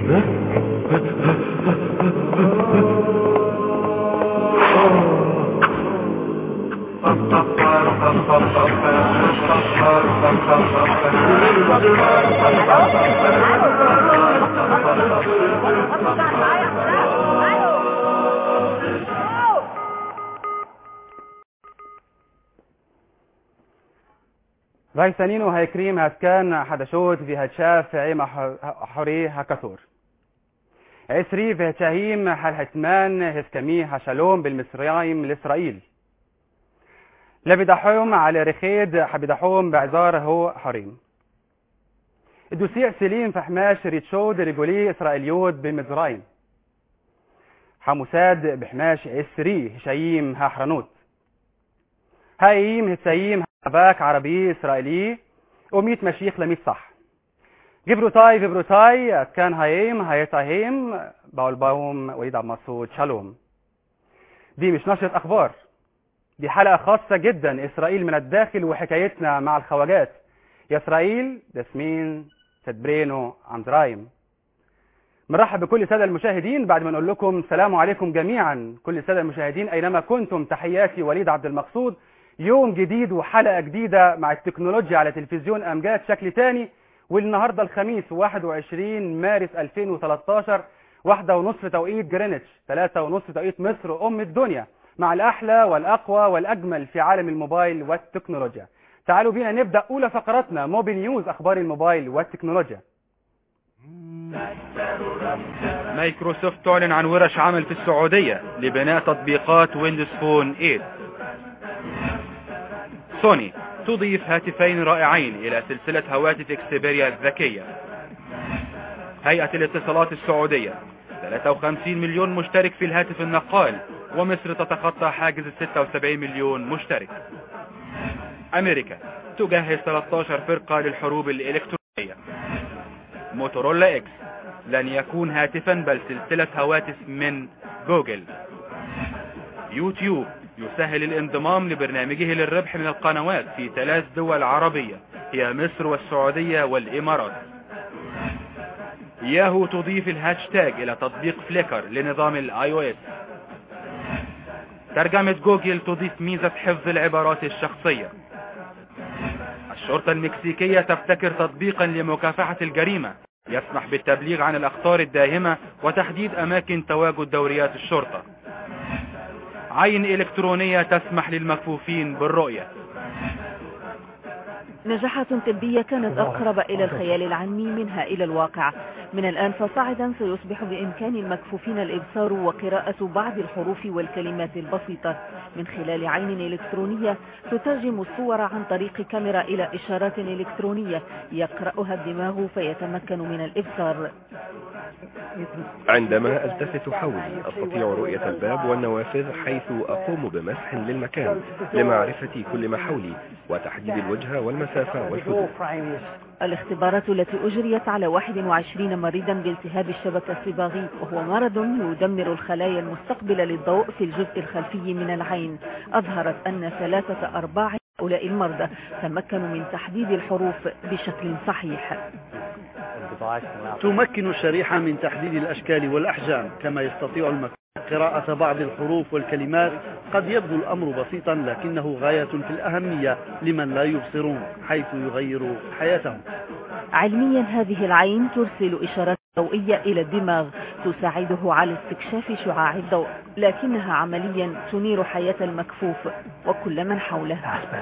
Vajsanino هيكريم هسكان حدشوت في هتشاف عيم حوري هكثور عسري في هتشاهيم حتمان هسكمي هشالوم بالمصريين لإسرائيل لبدحوم على رخيد حبدحوم بعزار هو حريم الدوسيع سليم في حماش ريتشود رجولي إسرائيليود بمزرايم حموساد بحماش إسري هشايم هحرنوت هايم هتسايم باك عربي إسرائيلي وميت مشيخ لميت صح جبروتاي جبروتاي كان هايم هايتاهيم باول باوم وليد عبد المقصود شالوم دي مش نشرة أخبار دي حلقة خاصة جدا إسرائيل من الداخل وحكايتنا مع الخواجات يا إسرائيل دسمين تدبرينو عندرايم مرحب بكل السادة المشاهدين بعد ما نقول لكم السلام عليكم جميعا كل السادة المشاهدين أينما كنتم تحياتي وليد عبد المقصود يوم جديد وحلقة جديدة مع التكنولوجيا على تلفزيون أمجاد شكل تاني والنهاردة الخميس 21 مارس 2013 واحدة ونصف توقيت جرينتش ثلاثة ونصف توقيت مصر أم الدنيا مع الأحلى والأقوى والأجمل في عالم الموبايل والتكنولوجيا تعالوا بينا نبدأ أولى فقراتنا موبي نيوز أخبار الموبايل والتكنولوجيا مايكروسوفت تعلن عن ورش عمل في السعودية لبناء تطبيقات ويندوز فون 8 سوني تضيف هاتفين رائعين إلى سلسلة هواتف اكسبيريا الذكية هيئة الاتصالات السعودية 53 مليون مشترك في الهاتف النقال ومصر تتخطى حاجز 76 مليون مشترك أمريكا تجهز 13 فرقة للحروب الإلكترونية موتورولا إكس لن يكون هاتفا بل سلسلة هواتف من جوجل يوتيوب يسهل الانضمام لبرنامجه للربح من القنوات في ثلاث دول عربية هي مصر والسعودية والإمارات ياهو تضيف الهاشتاج إلى تطبيق فليكر لنظام الاي او اس ترجمة جوجل تضيف ميزة حفظ العبارات الشخصية الشرطة المكسيكية تبتكر تطبيقا لمكافحة الجريمة يسمح بالتبليغ عن الأخطار الداهمة وتحديد أماكن تواجد دوريات الشرطة عين إلكترونية تسمح للمكفوفين بالرؤية نجاحات طبية كانت أقرب إلى الخيال العلمي منها إلى الواقع من الآن فصاعدا سيصبح بإمكان المكفوفين الإبصار وقراءة بعض الحروف والكلمات البسيطة من خلال عين إلكترونية تترجم الصور عن طريق كاميرا إلى إشارات إلكترونية يقرأها الدماغ فيتمكن من الإبصار عندما التفت حولي استطيع رؤية الباب والنوافذ حيث اقوم بمسح للمكان لمعرفة كل ما حولي وتحديد الوجهة والمسافة والحدود الاختبارات التي أجريت على 21 مريضا بالتهاب الشبكة الصباغي وهو مرض يدمر الخلايا المستقبلة للضوء في الجزء الخلفي من العين أظهرت أن ثلاثة أرباع هؤلاء المرضى تمكنوا من تحديد الحروف بشكل صحيح تمكن الشريحة من تحديد الأشكال والأحجام كما يستطيع المكان قراءة بعض الحروف والكلمات قد يبدو الأمر بسيطا لكنه غاية في الأهمية لمن لا يبصرون حيث يغير حياتهم علميا هذه العين ترسل إشارات ضوئية إلى الدماغ تساعده على استكشاف شعاع الضوء لكنها عمليا تنير حياة المكفوف وكل من حوله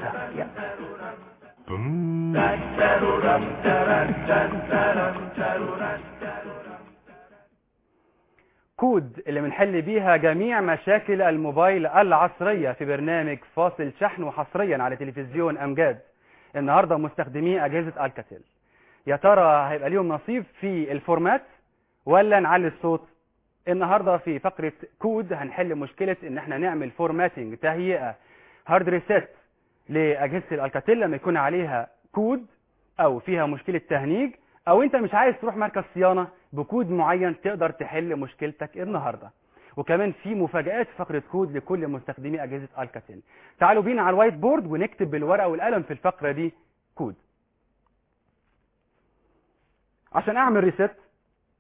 كود اللي بنحل بيها جميع مشاكل الموبايل العصرية في برنامج فاصل شحن وحصريا على تلفزيون أمجاد النهاردة مستخدمي أجهزة الكاتل يا ترى هيبقى ليهم نصيب في الفورمات ولا نعلي الصوت النهاردة في فقرة كود هنحل مشكلة ان احنا نعمل فورماتنج تهيئة هارد ريسيت لأجهزة الالكاتيل لما يكون عليها كود او فيها مشكلة تهنيج او انت مش عايز تروح مركز صيانة بكود معين تقدر تحل مشكلتك النهاردة وكمان في مفاجآت في فقرة كود لكل مستخدمي أجهزة الكاتيل تعالوا بينا على الوايت بورد ونكتب بالورقة والقلم في الفقرة دي كود عشان اعمل ريست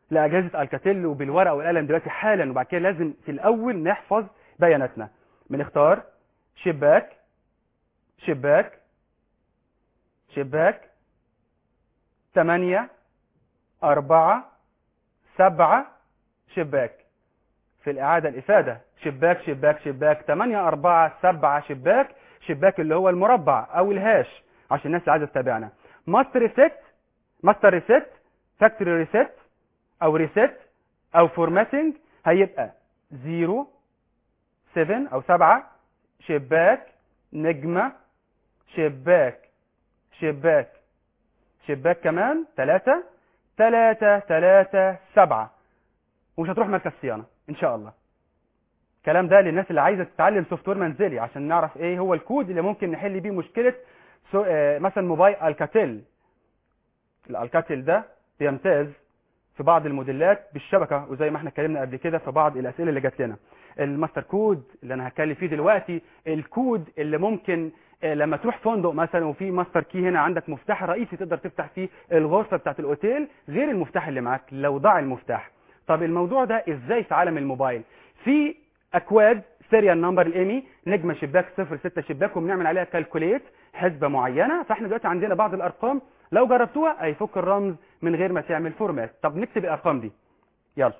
لاجهزه الكاتيل وبالورقه والقلم دلوقتي حالا وبعد كده لازم في الاول نحفظ بياناتنا بنختار شباك شباك شباك ثمانية أربعة سبعة شباك في الإعادة الإفادة شباك شباك شباك 8 4 7 شباك شباك اللي هو المربع أو الهاش عشان الناس اللي عايزة تتابعنا ماستر ريسيت ماستر ريسيت فاكتوري ريسيت أو ريسيت أو فورماتنج هيبقى 0 7 أو 7 شباك نجمة شباك شباك شباك كمان 3 3 3 7 ومش هتروح مركز صيانه ان شاء الله الكلام ده للناس اللي عايزه تتعلم سوفت وير منزلي عشان نعرف ايه هو الكود اللي ممكن نحل بيه مشكله سو آه مثلا موبايل الكاتيل الالكاتيل ده بيمتاز في بعض الموديلات بالشبكه وزي ما احنا اتكلمنا قبل كده في بعض الاسئله اللي جات لنا الماستر كود اللي انا هتكلم فيه دلوقتي الكود اللي ممكن آه، لما تروح فندق مثلا وفي ماستر كي هنا عندك مفتاح رئيسي تقدر تفتح فيه الغرفه بتاعت الاوتيل غير المفتاح اللي معاك لو ضاع المفتاح طب الموضوع ده ازاي في عالم الموبايل في اكواد سيريال نمبر الايمي نجمه شباك 06 شباك وبنعمل عليها كالكوليت حسبه معينه فاحنا دلوقتي عندنا بعض الارقام لو جربتوها هيفك الرمز من غير ما تعمل فورمات طب نكتب الارقام دي يلا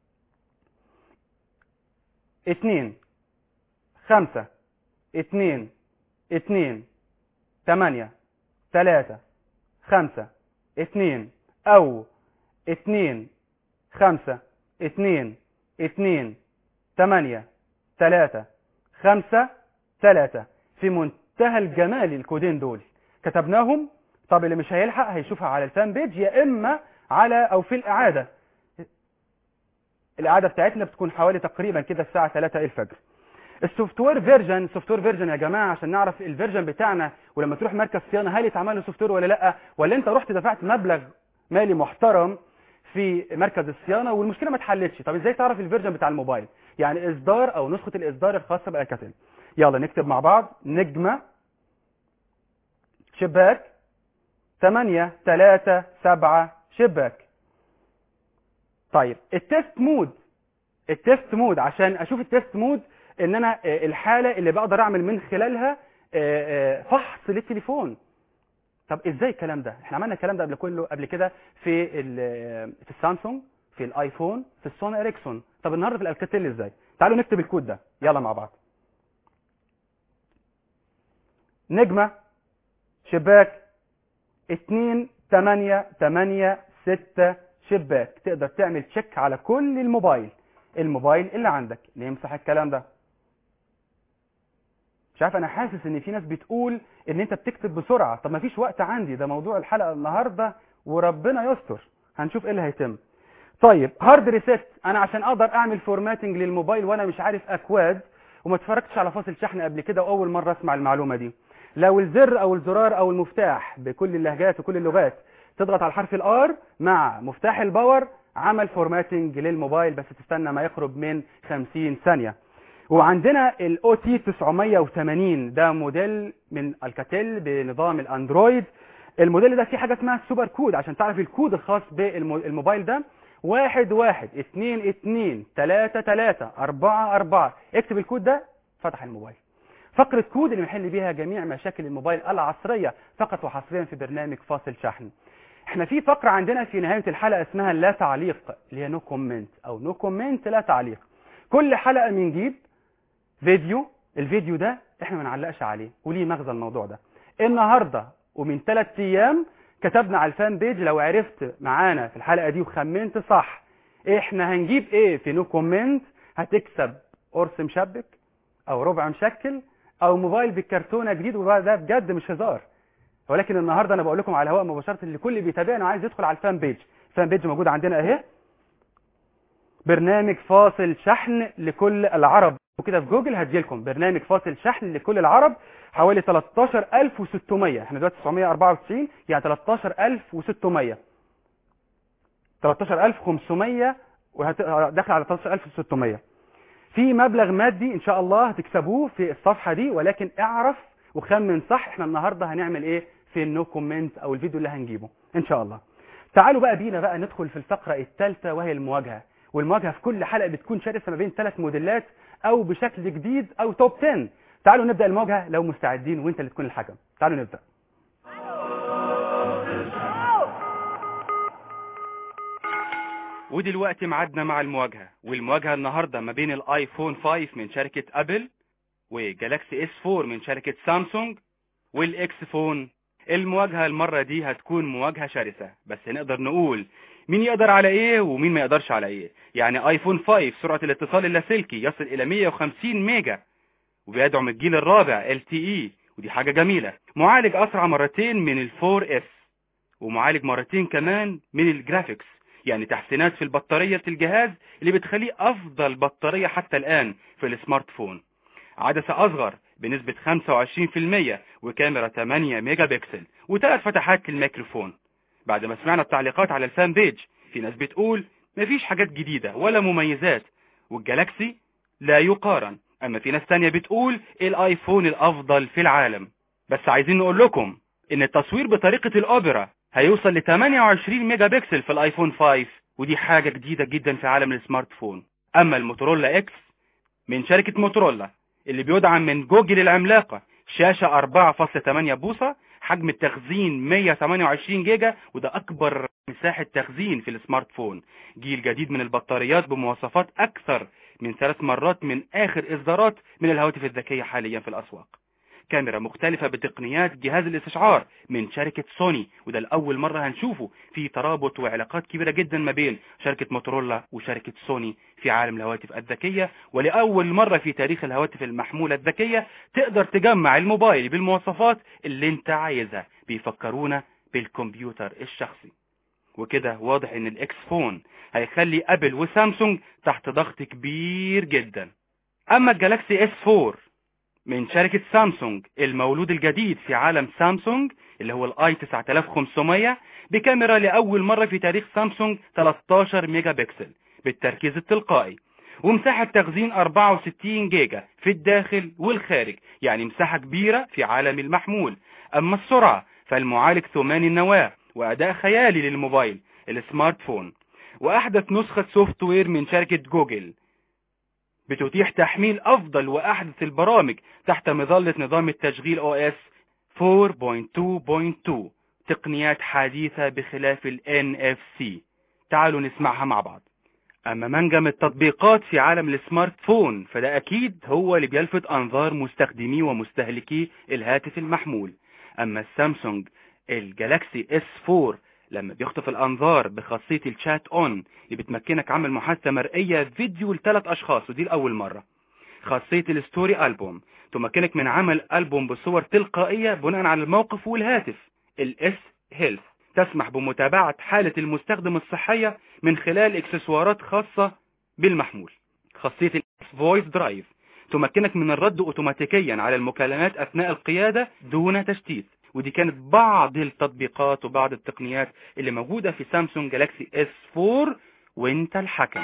2 5 2 2 8 3 5 2 او 2 خمسة اتنين اتنين تمانية تلاتة خمسة تلاتة في منتهى الجمال الكودين دول كتبناهم طب اللي مش هيلحق هيشوفها على الفان بيج يا اما على او في الاعادة الاعادة بتاعتنا بتكون حوالي تقريبا كده الساعة 3 الفجر السوفت وير فيرجن سوفت وير فيرجن يا جماعه عشان نعرف الفيرجن بتاعنا ولما تروح مركز صيانه هل اتعمل له سوفت وير ولا لا ولا انت رحت دفعت مبلغ مالي محترم في مركز الصيانه والمشكله ما اتحلتش طب ازاي تعرف الفيرجن بتاع الموبايل يعني اصدار او نسخه الاصدار الخاصه بالكاتل يلا نكتب مع بعض نجمه شباك 8 3 7 شباك طيب التست مود التست مود عشان اشوف التست مود ان انا آه، الحاله اللي بقدر اعمل من خلالها آه، آه، فحص للتليفون طب ازاي الكلام ده احنا عملنا الكلام ده قبل كله قبل كده في ال- في السامسونج في الايفون في السوني اريكسون طب النهارده في الالكاتيل ازاي تعالوا نكتب الكود ده يلا مع بعض نجمه شباك 2 8 8 6 شباك تقدر تعمل تشيك على كل الموبايل الموبايل اللي عندك نمسح الكلام ده مش عارف انا حاسس ان في ناس بتقول ان انت بتكتب بسرعه طب ما فيش وقت عندي ده موضوع الحلقه النهارده وربنا يستر هنشوف ايه اللي هيتم طيب هارد ريسيت انا عشان اقدر اعمل فورماتنج للموبايل وانا مش عارف اكواد وما اتفرجتش على فاصل شحن قبل كده واول مره اسمع المعلومه دي لو الزر او الزرار او المفتاح بكل اللهجات وكل اللغات تضغط على حرف الار مع مفتاح الباور عمل فورماتنج للموبايل بس تستنى ما يقرب من 50 ثانيه وعندنا الاو تي 980 ده موديل من الكاتيل بنظام الاندرويد الموديل ده فيه حاجه اسمها السوبر كود عشان تعرف الكود الخاص بالموبايل ده واحد واحد اتنين اتنين تلاتة تلاتة أربعة أربعة اكتب الكود ده فتح الموبايل فقرة كود اللي بنحل بيها جميع مشاكل الموبايل العصرية فقط وحصريا في برنامج فاصل شحن احنا في فقرة عندنا في نهاية الحلقة اسمها لا تعليق اللي هي نو كومنت او نو كومنت لا تعليق كل حلقة بنجيب فيديو الفيديو ده احنا ما نعلقش عليه وليه مغزى الموضوع ده النهارده ومن ثلاث ايام كتبنا على الفان بيج لو عرفت معانا في الحلقه دي وخمنت صح احنا هنجيب ايه في نو كومنت هتكسب قرص مشبك او ربع مشكل او موبايل بالكرتونه جديد وده بجد مش هزار ولكن النهارده انا بقول لكم على الهواء مباشره لكل اللي بيتابعنا وعايز يدخل على الفان بيج الفان بيج موجود عندنا اهي برنامج فاصل شحن لكل العرب وكده في جوجل هتجيلكم برنامج فاصل شحن لكل العرب حوالي 13600 احنا دلوقتي 994 يعني 13600 13500 وداخل على 13600 في مبلغ مادي ان شاء الله هتكسبوه في الصفحه دي ولكن اعرف وخمن صح احنا النهارده هنعمل ايه في النو كومنت او الفيديو اللي هنجيبه ان شاء الله تعالوا بقى بينا بقى ندخل في الفقرة الثالثة وهي المواجهة والمواجهة في كل حلقة بتكون شرسة ما بين ثلاث موديلات أو بشكل جديد أو توب 10 تعالوا نبدأ المواجهة لو مستعدين وانت اللي تكون الحكم تعالوا نبدأ ودلوقتي معادنا مع المواجهة والمواجهة النهاردة ما بين الايفون 5 من شركة ابل وجالاكسي اس 4 من شركة سامسونج والاكس فون المواجهة المرة دي هتكون مواجهة شرسة بس نقدر نقول مين يقدر على ايه ومين ما يقدرش على ايه يعني ايفون 5 سرعة الاتصال اللاسلكي يصل الى 150 ميجا وبيدعم الجيل الرابع LTE ودي حاجة جميلة معالج اسرع مرتين من ال 4S ومعالج مرتين كمان من الجرافيكس يعني تحسينات في البطارية الجهاز اللي بتخليه افضل بطارية حتى الان في السمارت فون عدسة اصغر بنسبة 25% وكاميرا 8 ميجا بكسل وثلاث فتحات للميكروفون بعد ما سمعنا التعليقات على الفان بيج في ناس بتقول مفيش حاجات جديدة ولا مميزات والجالاكسي لا يقارن اما في ناس تانية بتقول الايفون الافضل في العالم بس عايزين نقول لكم ان التصوير بطريقة الاوبرا هيوصل ل 28 ميجا بكسل في الايفون 5 ودي حاجة جديدة جدا في عالم السمارت فون اما الموتورولا اكس من شركة موتورولا اللي بيدعم من جوجل العملاقة شاشة 4.8 بوصة حجم التخزين 128 جيجا وده أكبر مساحة تخزين في السمارت فون جيل جديد من البطاريات بمواصفات أكثر من ثلاث مرات من آخر إصدارات من الهواتف الذكية حاليا في الأسواق كاميرا مختلفة بتقنيات جهاز الاستشعار من شركة سوني وده لأول مرة هنشوفه في ترابط وعلاقات كبيرة جدا ما بين شركة موتورولا وشركة سوني في عالم الهواتف الذكية ولأول مرة في تاريخ الهواتف المحمولة الذكية تقدر تجمع الموبايل بالمواصفات اللي انت عايزها بيفكرونا بالكمبيوتر الشخصي وكده واضح ان الاكس فون هيخلي ابل وسامسونج تحت ضغط كبير جدا اما الجالاكسي اس 4 من شركة سامسونج المولود الجديد في عالم سامسونج اللي هو الاي 9500 بكاميرا لأول مرة في تاريخ سامسونج 13 ميجا بكسل بالتركيز التلقائي ومساحة تخزين 64 جيجا في الداخل والخارج يعني مساحة كبيرة في عالم المحمول أما السرعة فالمعالج ثماني النواة وأداء خيالي للموبايل السمارت فون وأحدث نسخة سوفت وير من شركة جوجل بتتيح تحميل أفضل وأحدث البرامج تحت مظلة نظام التشغيل OS 4.2.2 تقنيات حديثة بخلاف ال NFC تعالوا نسمعها مع بعض أما منجم التطبيقات في عالم السمارت فون فده أكيد هو اللي بيلفت أنظار مستخدمي ومستهلكي الهاتف المحمول أما السامسونج الجالاكسي S4 لما بيخطف الأنظار بخاصية الشات أون اللي بتمكنك عمل محادثة مرئية فيديو لثلاث أشخاص ودي لأول مرة خاصية الستوري ألبوم تمكنك من عمل ألبوم بصور تلقائية بناء على الموقف والهاتف الاس هيلث تسمح بمتابعة حالة المستخدم الصحية من خلال اكسسوارات خاصة بالمحمول خاصية الاس فويس درايف تمكنك من الرد اوتوماتيكيا على المكالمات اثناء القيادة دون تشتيت ودي كانت بعض التطبيقات وبعض التقنيات اللي موجودة في سامسونج جالاكسي اس 4 وانت الحكم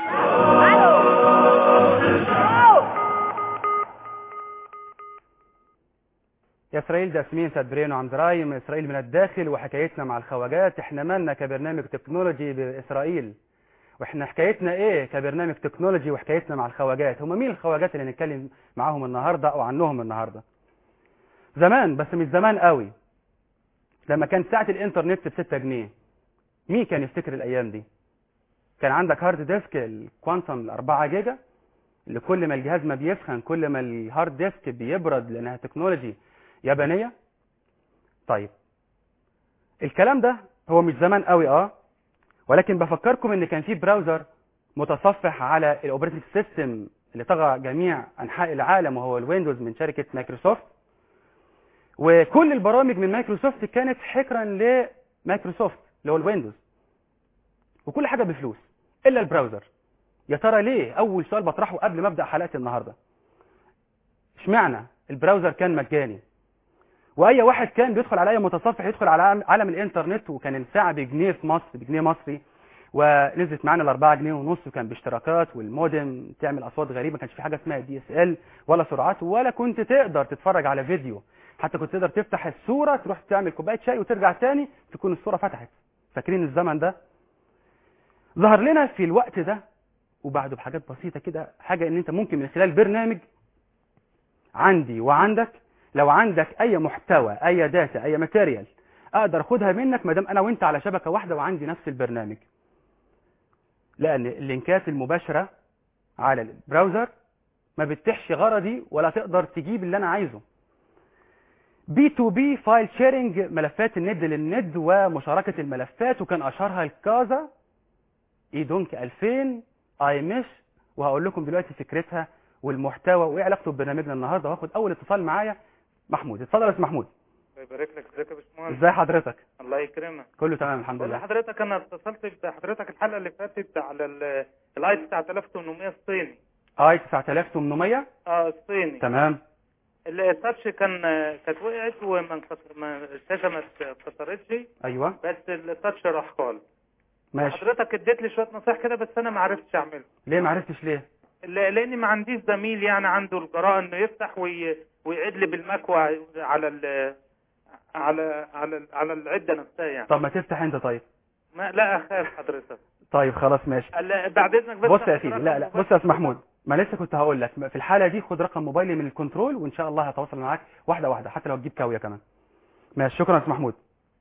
يا اسرائيل ده اسمين سادبرين وعمزراي من اسرائيل من الداخل وحكايتنا مع الخواجات احنا مالنا كبرنامج تكنولوجي باسرائيل واحنا حكايتنا ايه كبرنامج تكنولوجي وحكايتنا مع الخواجات هم مين الخواجات اللي نتكلم معاهم النهارده او عنهم النهارده زمان بس مش زمان قوي لما كان ساعة الانترنت ب 6 جنيه مين كان يفتكر الايام دي كان عندك هارد ديسك الكوانتم ال 4 جيجا اللي كل ما الجهاز ما بيسخن كل ما الهارد ديسك بيبرد لانها تكنولوجي يابانية طيب الكلام ده هو مش زمان قوي اه ولكن بفكركم ان كان في براوزر متصفح على الاوبريتنج سيستم اللي طغى جميع انحاء العالم وهو الويندوز من شركة مايكروسوفت وكل البرامج من مايكروسوفت كانت حكرا لمايكروسوفت اللي هو الويندوز وكل حاجة بفلوس الا البراوزر يا ترى ليه اول سؤال بطرحه قبل ما ابدا حلقه النهارده اشمعنى البراوزر كان مجاني واي واحد كان بيدخل على اي متصفح يدخل على عالم- عالم الانترنت وكان الساعه بجنيه في مصر بجنيه مصري ونزلت معانا ال 4 جنيه ونص وكان باشتراكات والمودم تعمل اصوات غريبه ما كانش في حاجه اسمها دي اس ال ولا سرعات ولا كنت تقدر تتفرج على فيديو حتى كنت تقدر تفتح الصوره تروح تعمل كوبايه شاي وترجع تاني تكون الصوره فتحت فاكرين الزمن ده ظهر لنا في الوقت ده وبعده بحاجات بسيطه كده حاجه ان انت ممكن من خلال برنامج عندي وعندك لو عندك اي محتوى اي داتا اي ماتيريال اقدر اخدها منك ما دام انا وانت على شبكه واحده وعندي نفس البرنامج لان اللينكات المباشره على البراوزر ما بتتيحش غرضي ولا تقدر تجيب اللي انا عايزه بي تو بي فايل شيرنج ملفات الند للند ومشاركه الملفات وكان اشهرها الكازا ايدونك 2000 اي مش وهقول لكم دلوقتي فكرتها والمحتوى وايه علاقته ببرنامجنا النهارده وهاخد اول اتصال معايا محمود اتفضل يا استاذ محمود الله يبارك لك ازيك يا باشمهندس ازاي حضرتك الله يكرمك كله تمام الحمد بقول لله لحضرتك انا اتصلت بحضرتك الحلقه اللي فاتت على ال- الاي 9800 الصيني اي 9800 اه الصيني تمام التاتش كان كانت وقعت وما انكسر ما الشاشه ما اتكسرتش ايوه بس التاتش راح خالص ماشي حضرتك اديت لي شويه نصايح كده بس انا ما عرفتش اعمله ليه ما عرفتش ليه ل- لاني ما عنديش زميل يعني عنده الجراءه انه يفتح وي... ويعيد لي بالمكوى على ال... على على ال- على العده نفسها يعني طب ما تفتح انت طيب ما لا اخاف حضرتك طيب خلاص ماشي ال- بعد اذنك بس بص يا آخد سيدي رقم لا لا موبايل. بص يا استاذ محمود ما لسه كنت هقول لك في الحاله دي خد رقم موبايلي من الكنترول وان شاء الله هتواصل معاك واحده واحده حتى لو تجيب كاويه كمان ماشي شكرا يا استاذ محمود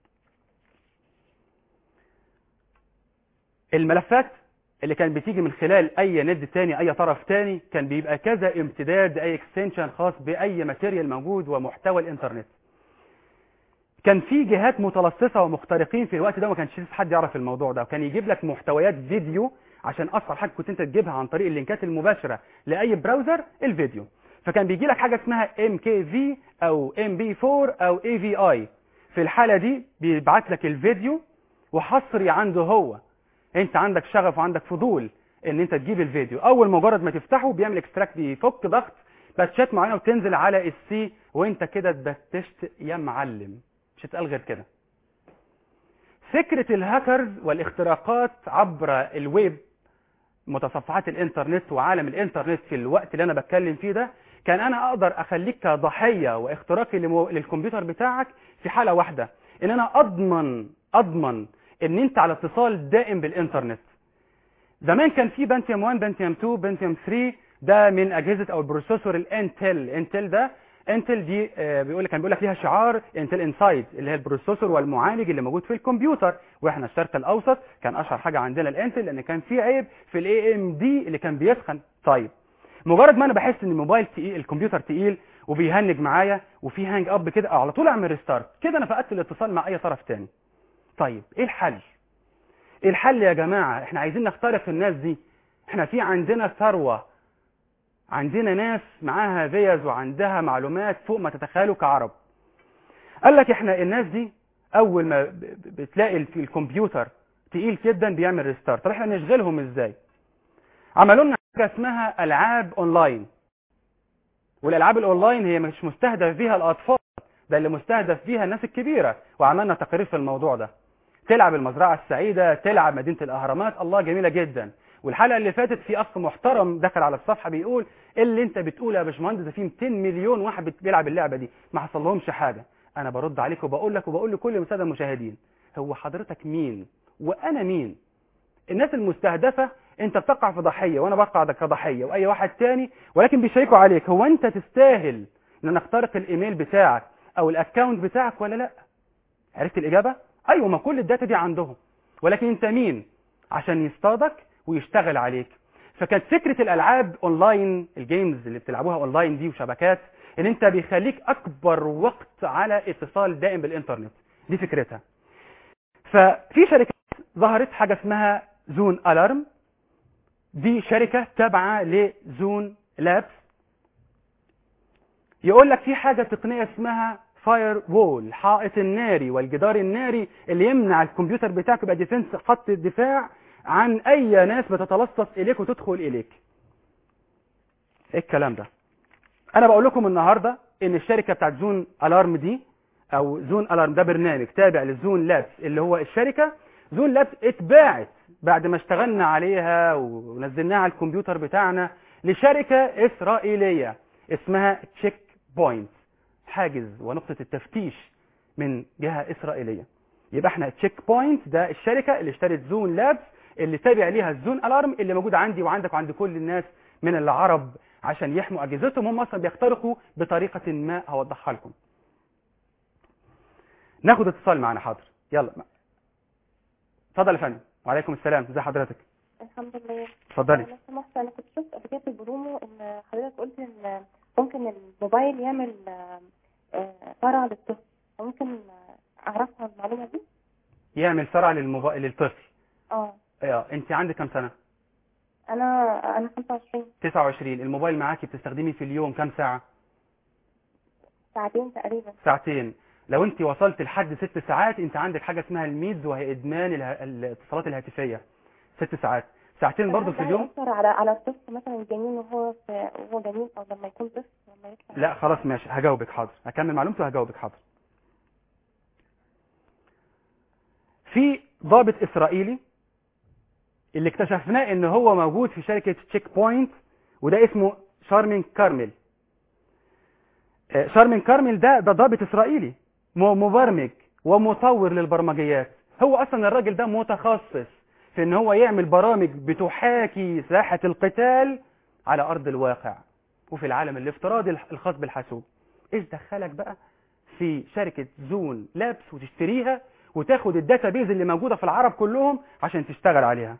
الملفات اللي كان بتيجي من خلال اي ند تاني اي طرف تاني كان بيبقى كذا امتداد اي اكستنشن خاص باي ماتيريال موجود ومحتوى الانترنت كان في جهات متلصصه ومخترقين في الوقت ده وما كانش لسه حد يعرف الموضوع ده وكان يجيب لك محتويات فيديو عشان اسرع حاجه كنت انت تجيبها عن طريق اللينكات المباشره لاي براوزر الفيديو فكان بيجي لك حاجه اسمها ام كي في او ام بي 4 او اي في اي في الحاله دي بيبعت لك الفيديو وحصري عنده هو انت عندك شغف وعندك فضول ان انت تجيب الفيديو اول مجرد ما تفتحه بيعمل اكستراكت بيفك ضغط باتشات معينه وتنزل على السي وانت كده اتبتشت يا معلم مش هتقال غير كده فكرة الهاكرز والاختراقات عبر الويب متصفحات الانترنت وعالم الانترنت في الوقت اللي انا بتكلم فيه ده كان انا اقدر اخليك كضحية واختراقي لمو... للكمبيوتر بتاعك في حالة واحدة ان انا اضمن اضمن ان انت على اتصال دائم بالانترنت زمان كان في بنتيوم 1 بنتيوم 2 بنتيوم 3 ده من اجهزه او البروسيسور الانتل انتل ده انتل دي آه، بيقول لك كان بيقول لك ليها شعار انتل انسايد اللي هي البروسيسور والمعالج اللي موجود في الكمبيوتر واحنا الشرق الاوسط كان اشهر حاجه عندنا الانتل لان كان في عيب في الاي ام دي اللي كان بيسخن طيب مجرد ما انا بحس ان الموبايل تقيل الكمبيوتر تقيل وبيهنج معايا وفي هانج اب كده على طول اعمل ريستارت كده انا فقدت الاتصال مع اي طرف تاني طيب ايه الحل ايه الحل يا جماعه احنا عايزين نخترق الناس دي احنا في عندنا ثروه عندنا ناس معاها فيز وعندها معلومات فوق ما تتخيلوا كعرب قال لك احنا الناس دي اول ما ب- ب- بتلاقي في الكمبيوتر تقيل جدا بيعمل ريستارت طب احنا نشغلهم ازاي عملوا لنا حاجه اسمها العاب اونلاين والالعاب الاونلاين هي مش مستهدف فيها الاطفال ده اللي مستهدف فيها الناس الكبيره وعملنا تقارير في الموضوع ده تلعب المزرعه السعيده تلعب مدينه الاهرامات الله جميله جدا والحلقه اللي فاتت في اخ محترم دخل على الصفحه بيقول إيه اللي انت بتقوله يا باشمهندس ده في 200 مليون واحد بت- بيلعب اللعبه دي ما حصلهمش حاجه انا برد عليك وبقول لك وبقول لكل الساده المشاهدين هو حضرتك مين وانا مين الناس المستهدفه انت بتقع في ضحيه وانا بقع كضحيه واي واحد تاني ولكن بيشيكوا عليك هو انت تستاهل ان انا اخترق الايميل بتاعك او الاكونت بتاعك ولا لا عرفت الاجابه ايوه ما كل الداتا دي عندهم ولكن انت مين عشان يصطادك ويشتغل عليك فكانت فكره الالعاب اونلاين الجيمز اللي بتلعبوها اونلاين دي وشبكات ان انت بيخليك اكبر وقت على اتصال دائم بالانترنت دي فكرتها ففي شركات ظهرت حاجه اسمها زون الارم دي شركه تابعه لزون لابس يقول لك في حاجه تقنيه اسمها فاير وول حائط الناري والجدار الناري اللي يمنع الكمبيوتر بتاعك يبقى ديفنس خط الدفاع عن اي ناس بتتلصص اليك وتدخل اليك ايه الكلام ده انا بقول لكم النهارده ان الشركه بتاعت زون الارم دي او زون الارم ده برنامج تابع لزون لابس اللي هو الشركه زون لابس اتباعت بعد ما اشتغلنا عليها ونزلناها على الكمبيوتر بتاعنا لشركه اسرائيليه اسمها تشيك بوينت حاجز ونقطه التفتيش من جهه اسرائيليه يبقى احنا تشيك بوينت ده الشركه اللي اشترت زون لابس اللي تابع ليها الزون الارم اللي موجود عندي وعندك وعند كل الناس من العرب عشان يحموا اجهزتهم هم اصلا بيخترقوا بطريقه ما هوضحها لكم ناخد اتصال معانا حاضر يلا اتفضل يا فندم وعليكم السلام ازي حضرتك الحمد لله اتفضلي لو سمحت انا كنت شفت قبل كده في البرومو ان حضرتك قلت ان ممكن الموبايل يعمل آه، آه، فرع للطفل ممكن آه، اعرفها المعلومه دي يعمل صرع للموبايل للطفل اه اه انت عندك كام سنه انا انا 25 29 الموبايل معاكي بتستخدمي في اليوم كام ساعه ساعتين تقريبا ساعتين لو انت وصلت لحد ست ساعات انت عندك حاجه اسمها الميدز وهي ادمان اله- الاتصالات الهاتفيه ست ساعات ساعتين برضو في ده اليوم هيأثر على على الطفل مثلا الجنين وهو في وهو جنين او لما يكون طفل لما يطلع لا خلاص ماشي هجاوبك حاضر هكمل معلومتي وهجاوبك حاضر في ضابط اسرائيلي اللي اكتشفناه ان هو موجود في شركه تشيك بوينت وده اسمه شارمين كارميل آه، شارمين كارميل ده ده ضابط اسرائيلي م- مبرمج ومطور للبرمجيات هو اصلا الراجل ده متخصص في ان هو يعمل برامج بتحاكي ساحه القتال على ارض الواقع وفي العالم الافتراضي الح- الخاص بالحاسوب ايش دخلك بقى في شركة زون لابس وتشتريها وتاخد الداتا بيز اللي موجودة في العرب كلهم عشان تشتغل عليها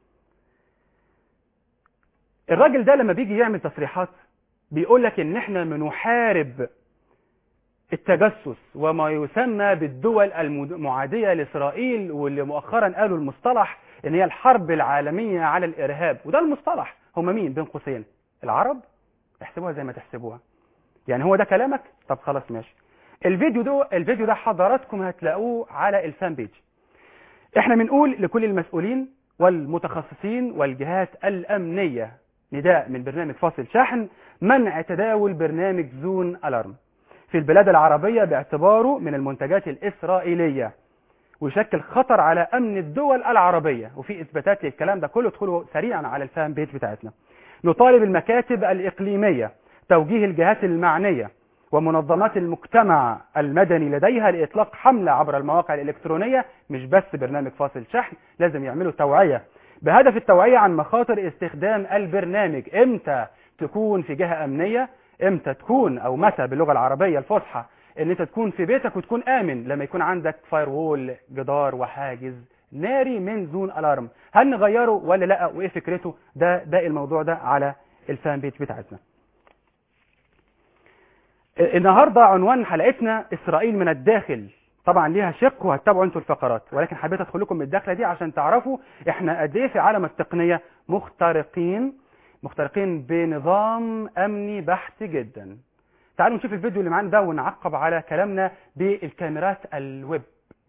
الراجل ده لما بيجي يعمل تصريحات بيقول لك ان احنا بنحارب التجسس وما يسمى بالدول المعادية لإسرائيل واللي مؤخرا قالوا المصطلح ان هي الحرب العالمية على الإرهاب وده المصطلح هم مين بين قوسين العرب احسبوها زي ما تحسبوها يعني هو ده كلامك طب خلاص ماشي الفيديو ده الفيديو ده حضراتكم هتلاقوه على الفان بيج احنا بنقول لكل المسؤولين والمتخصصين والجهات الأمنية نداء من برنامج فاصل شحن منع تداول برنامج زون ألارم في البلاد العربية باعتباره من المنتجات الإسرائيلية ويشكل خطر على أمن الدول العربية وفي إثباتات للكلام ده كله ادخلوا سريعا على الفان بيج بتاعتنا نطالب المكاتب الإقليمية توجيه الجهات المعنية ومنظمات المجتمع المدني لديها لإطلاق حملة عبر المواقع الإلكترونية مش بس برنامج فاصل شحن لازم يعملوا توعية بهدف التوعية عن مخاطر استخدام البرنامج امتى تكون في جهة أمنية امتى تكون او متى باللغة العربية الفصحى ان انت تكون في بيتك وتكون امن لما يكون عندك فاير وول جدار وحاجز ناري من زون الارم هل نغيره ولا لا وايه فكرته ده باقي الموضوع ده على الفان بيج بتاعتنا النهاردة عنوان حلقتنا إسرائيل من الداخل طبعا ليها شق وهتتابعوا انتوا الفقرات ولكن حبيت ادخل لكم من الداخله دي عشان تعرفوا احنا قد ايه في عالم التقنيه مخترقين مخترقين بنظام امني بحت جدا تعالوا نشوف الفيديو اللي معانا ده ونعقب على كلامنا بالكاميرات الويب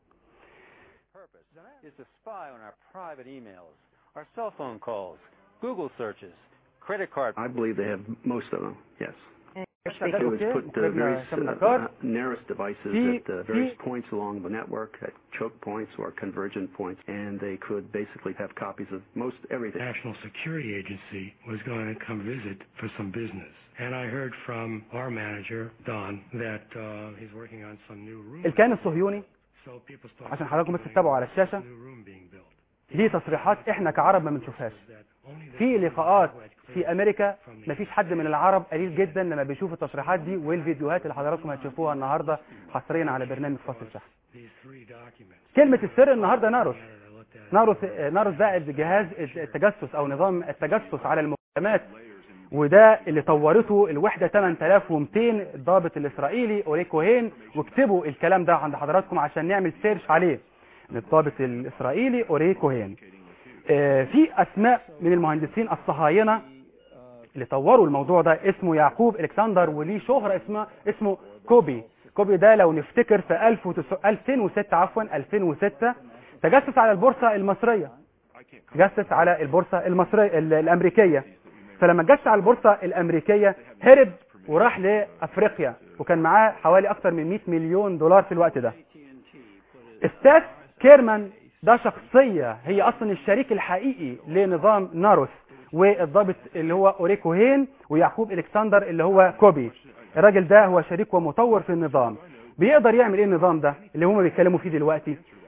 is to spy on our private emails, our cell phone calls, Google searches, credit card. I believe they have most of them, yes. شغال It was اوكي put uh, مخرجنا various هشام uh, نجار uh, nearest devices في- at uh, various في- points along the network, at choke points or convergent points, and they could basically have copies of most everything. National Security Agency was going to come visit for some business. And I heard from our manager, Don, that uh, he's working on some new room. الكيان الصهيوني So people started عشان حضراتكم بس speculating تتابعوا على about الشاشة. this new room being built. ليه تصريحات احنا كعرب ما بنشوفهاش That only the في people لقاءات who had في cleared امريكا from the مفيش حد من العرب قليل جدا لما بيشوف التصريحات دي والفيديوهات اللي حضراتكم هتشوفوها النهارده حصريا على برنامج فاصل شحن these three documents. كلمة السر النهارده ناروس I looked at it. ناروس ناروس ده جهاز التجسس او نظام التجسس على المكالمات وده اللي طورته الوحدة 8200 الضابط الاسرائيلي اوري كوهين واكتبوا الكلام ده عند حضراتكم عشان نعمل سيرش عليه الضابط الاسرائيلي اوري كوهين آه، في اسماء من المهندسين الصهاينة اللي طوروا الموضوع ده اسمه يعقوب الكسندر وليه شهرة اسمه اسمه كوبي كوبي ده لو نفتكر في 1900 2006 عفوا 2006 تجسس على البورصة المصرية تجسس على البورصة المصرية ال- الأمريكية فلما تجسس على البورصة الأمريكية هرب وراح لأفريقيا وكان معاه حوالي أكتر من 100 مليون دولار في الوقت ده ستاف كيرمان ده شخصية هي أصلا الشريك الحقيقي لنظام ناروس والضابط اللي هو أوريكو هين ويعقوب إلكسندر اللي هو كوبي الراجل ده هو شريك ومطور في النظام بيقدر يعمل ايه النظام ده اللي هما بيتكلموا فيه دلوقتي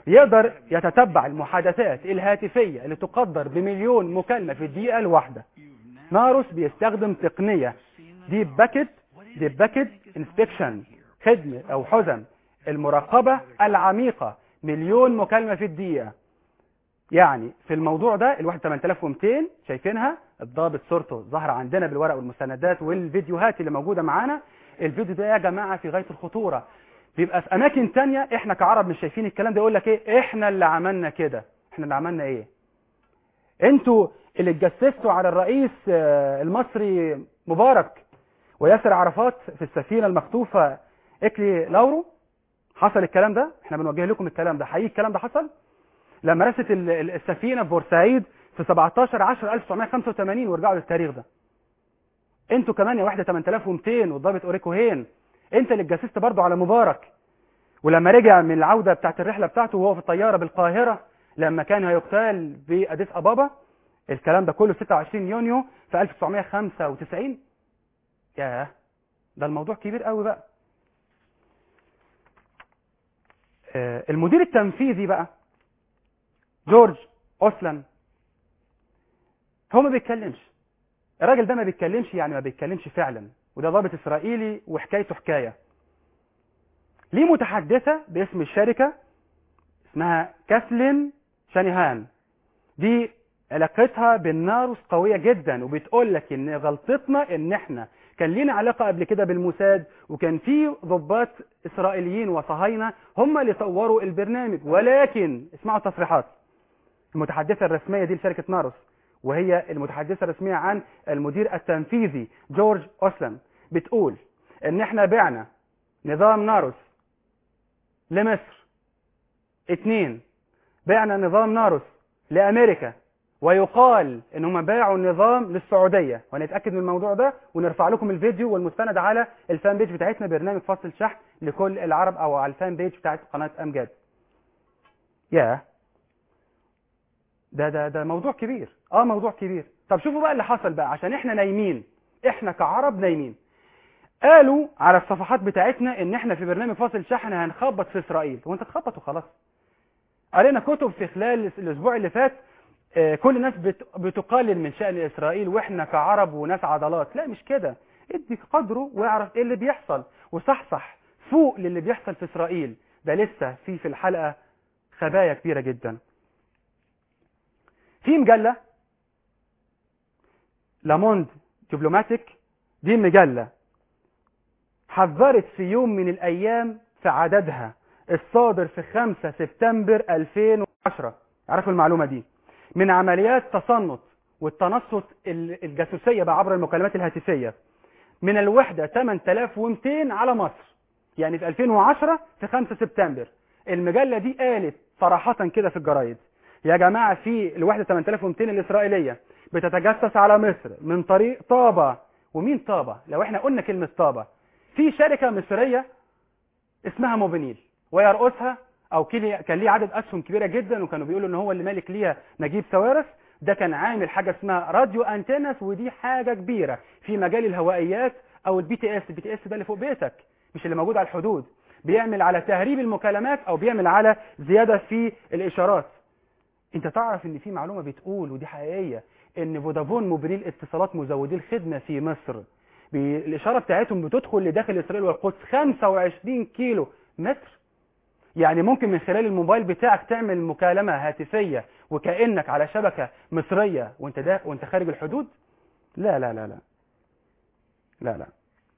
يقدر يتتبع المحادثات الهاتفية اللي تقدر بمليون مكالمة في الدقيقة الواحدة ناروس بيستخدم تقنية ديب باكيت ديب باكيت انسبكشن خدمة او حزم المراقبة العميقة مليون مكالمة في الدقيقة يعني في الموضوع ده الواحد 8200 شايفينها الضابط صورته ظاهرة عندنا بالورق والمستندات والفيديوهات اللي موجودة معانا الفيديو ده يا جماعة في غاية الخطورة بيبقى في اماكن تانية احنا كعرب مش شايفين الكلام ده يقول لك ايه احنا اللي عملنا كده احنا اللي عملنا ايه انتوا اللي اتجسستوا على الرئيس آه، المصري مبارك وياسر عرفات في السفينة المخطوفة اكلي لاورو حصل الكلام ده احنا بنوجه لكم الكلام ده حقيقي الكلام ده حصل لما رست ال- ال- السفينة في بورسعيد في 17 10 1985 وارجعوا للتاريخ ده انتوا كمان يا واحدة 8200 والضابط اوريكو هين انت اللي اتجسست برضه على مبارك ولما رجع من العودة بتاعت الرحلة بتاعته وهو في الطيارة بالقاهرة لما كان هيقتال بأديس أبابا الكلام ده كله 26 يونيو في 1995 ياه ده الموضوع كبير قوي بقى آه، المدير التنفيذي بقى جورج اوسلان هو ما بيتكلمش الراجل ده ما بيتكلمش يعني ما بيتكلمش فعلا وده ضابط اسرائيلي وحكايته حكايه ليه متحدثه باسم الشركه اسمها كاثلين شانيهان دي علاقتها بالناروس قويه جدا وبتقول لك ان غلطتنا ان احنا كان لينا علاقه قبل كده بالموساد وكان في ضباط اسرائيليين وصهاينه هم اللي صوروا البرنامج ولكن اسمعوا التصريحات المتحدثه الرسميه دي لشركه ناروس وهي المتحدثه الرسميه عن المدير التنفيذي جورج اوسلان بتقول ان احنا بعنا نظام ناروس لمصر اتنين بعنا نظام ناروس لامريكا ويقال ان هم باعوا النظام للسعوديه وهنتاكد من الموضوع ده ونرفع لكم الفيديو والمستند على الفان بيج بتاعتنا برنامج فصل شحن لكل العرب او على الفان بيج بتاعت قناه امجاد يا ده ده ده موضوع كبير اه موضوع كبير طب شوفوا بقى اللي حصل بقى عشان احنا نايمين احنا كعرب نايمين قالوا على الصفحات بتاعتنا ان احنا في برنامج فاصل شحن هنخبط في اسرائيل وانت تخبط وخلاص قرينا كتب في خلال الاسبوع اللي فات آه، كل الناس بت- بتقلل من شأن إسرائيل وإحنا كعرب وناس عضلات لا مش كده ادي قدره واعرف ايه اللي بيحصل وصحصح فوق للي بيحصل في إسرائيل ده لسه في في الحلقة خبايا كبيرة جدا في مجلة لاموند دبلوماتيك دي مجلة حذرت في يوم من الأيام في عددها الصادر في 5 سبتمبر 2010 عرفوا المعلومة دي من عمليات تصنت والتنصت ال- الجاسوسية بقى عبر المكالمات الهاتفية من الوحدة 8200 على مصر يعني في 2010 في 5 سبتمبر المجلة دي قالت صراحة كده في الجرايد يا جماعة في الوحدة 8200 الإسرائيلية بتتجسس على مصر من طريق طابة ومين طابة لو احنا قلنا كلمة طابة في شركة مصرية اسمها موبينيل ويرقصها او كلي- كان ليه عدد اسهم كبيره جدا وكانوا بيقولوا ان هو اللي مالك ليها نجيب سوارس ده كان عامل حاجه اسمها راديو انتنس ودي حاجه كبيره في مجال الهوائيات او البي تي اس البي تي اس ده اللي فوق بيتك مش اللي موجود على الحدود بيعمل على تهريب المكالمات او بيعمل على زياده في الاشارات انت تعرف ان في معلومه بتقول ودي حقيقيه ان فودافون موبينيل اتصالات مزودي الخدمه في مصر بي- الاشاره بتاعتهم بتدخل لداخل اسرائيل والقدس 25 كيلو متر يعني ممكن من خلال الموبايل بتاعك تعمل مكالمة هاتفية وكأنك على شبكة مصرية وانت ده وانت خارج الحدود لا لا لا لا لا لا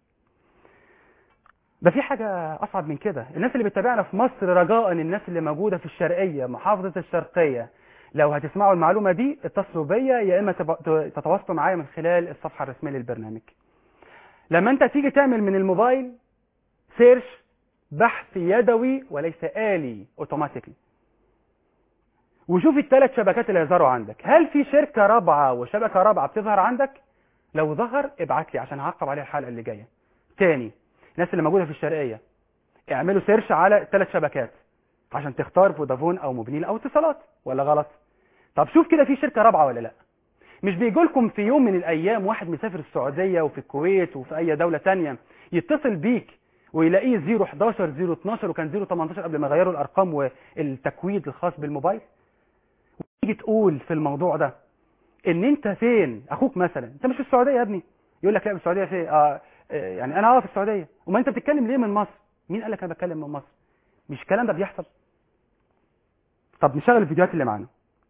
ده في حاجة أصعب من كده الناس اللي بتتابعنا في مصر رجاء الناس اللي موجودة في الشرقية محافظة الشرقية لو هتسمعوا المعلومة دي اتصلوا بيا يا إما تب- تتواصلوا معايا من خلال الصفحة الرسمية للبرنامج لما انت تيجي تعمل من الموبايل سيرش بحث يدوي وليس آلي اوتوماتيكلي وشوف الثلاث شبكات اللي هيظهروا عندك هل في شركة رابعة وشبكة رابعة بتظهر عندك لو ظهر ابعت لي عشان هعقب عليها الحلقة اللي جاية تاني الناس اللي موجودة في الشرقية اعملوا سيرش على الثلاث شبكات عشان تختار فودافون او موبينيل او اتصالات ولا غلط طب شوف كده في شركة رابعة ولا لا مش بيجولكم في يوم من الايام واحد مسافر السعودية وفي الكويت وفي اي دولة تانية يتصل بيك ويلاقيه 011 012 وكان 018 قبل ما غيروا الارقام والتكويد الخاص بالموبايل وتيجي تقول في الموضوع ده ان انت فين اخوك مثلا انت مش في السعوديه يا ابني يقول لك لا في السعوديه فين آه آه، يعني انا اه في السعوديه وما انت بتتكلم ليه من مصر مين قال لك انا بتكلم من مصر مش الكلام ده بيحصل طب نشغل الفيديوهات اللي معانا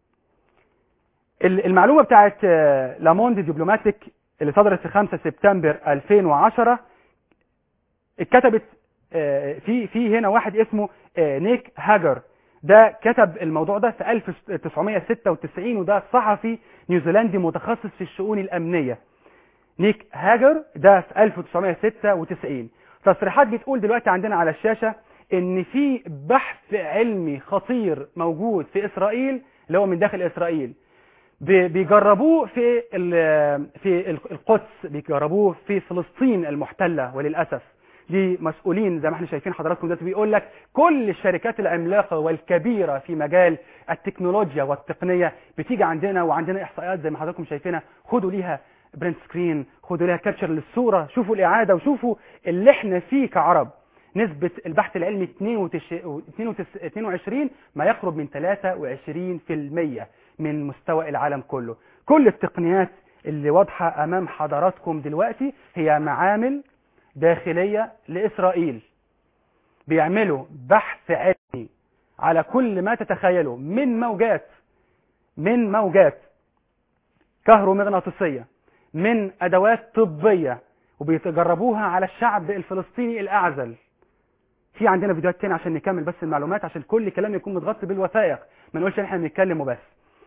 ال- المعلومه بتاعت آه، لاموند دبلوماتيك اللي صدرت في 5 سبتمبر 2010 اتكتبت آه، في في هنا واحد اسمه آه، نيك هاجر ده كتب الموضوع ده في 1996 وده صحفي نيوزيلندي متخصص في الشؤون الأمنية نيك هاجر ده في 1996 تصريحات بتقول دلوقتي عندنا على الشاشة ان في بحث علمي خطير موجود في اسرائيل اللي هو من داخل اسرائيل بي- بيجربوه في ال- في ال- القدس بيجربوه في فلسطين المحتلة وللأسف دي مسؤولين زي ما احنا شايفين حضراتكم دلوقتي بيقول لك كل الشركات العملاقة والكبيرة في مجال التكنولوجيا والتقنية بتيجي عندنا وعندنا احصائيات زي ما حضراتكم شايفينها خدوا ليها برنت سكرين خدوا ليها كابتشر للصورة شوفوا الإعادة وشوفوا اللي احنا فيه كعرب نسبة البحث العلمي 22 ما يقرب من 23% من مستوى العالم كله كل التقنيات اللي واضحة أمام حضراتكم دلوقتي هي معامل داخلية لإسرائيل بيعملوا بحث علمي على كل ما تتخيله من موجات من موجات كهرومغناطيسية من أدوات طبية وبيتجربوها على الشعب الفلسطيني الأعزل في عندنا فيديوهات تاني عشان نكمل بس المعلومات عشان كل كلام يكون متغطي بالوثائق ما نقولش ان احنا بنتكلم وبس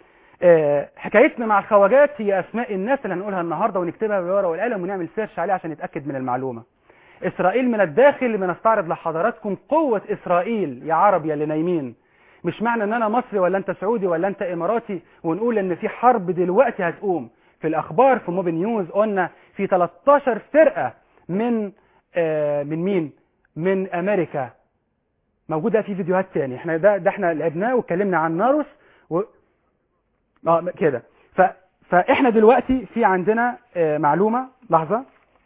آه، حكايتنا مع الخواجات هي اسماء الناس اللي هنقولها النهارده ونكتبها بالورقه والقلم ونعمل سيرش عليها عشان نتاكد من المعلومه اسرائيل من الداخل بنستعرض لحضراتكم قوه اسرائيل يا عرب يا اللي نايمين مش معنى ان انا مصري ولا انت سعودي ولا انت اماراتي ونقول ان في حرب دلوقتي هتقوم في الاخبار في موبي نيوز قلنا في 13 فرقه من آه من مين من امريكا موجوده في فيديوهات تاني احنا ده ده احنا لعبناه واتكلمنا عن ناروس و... اه كده ف... فاحنا دلوقتي في عندنا آه معلومه لحظه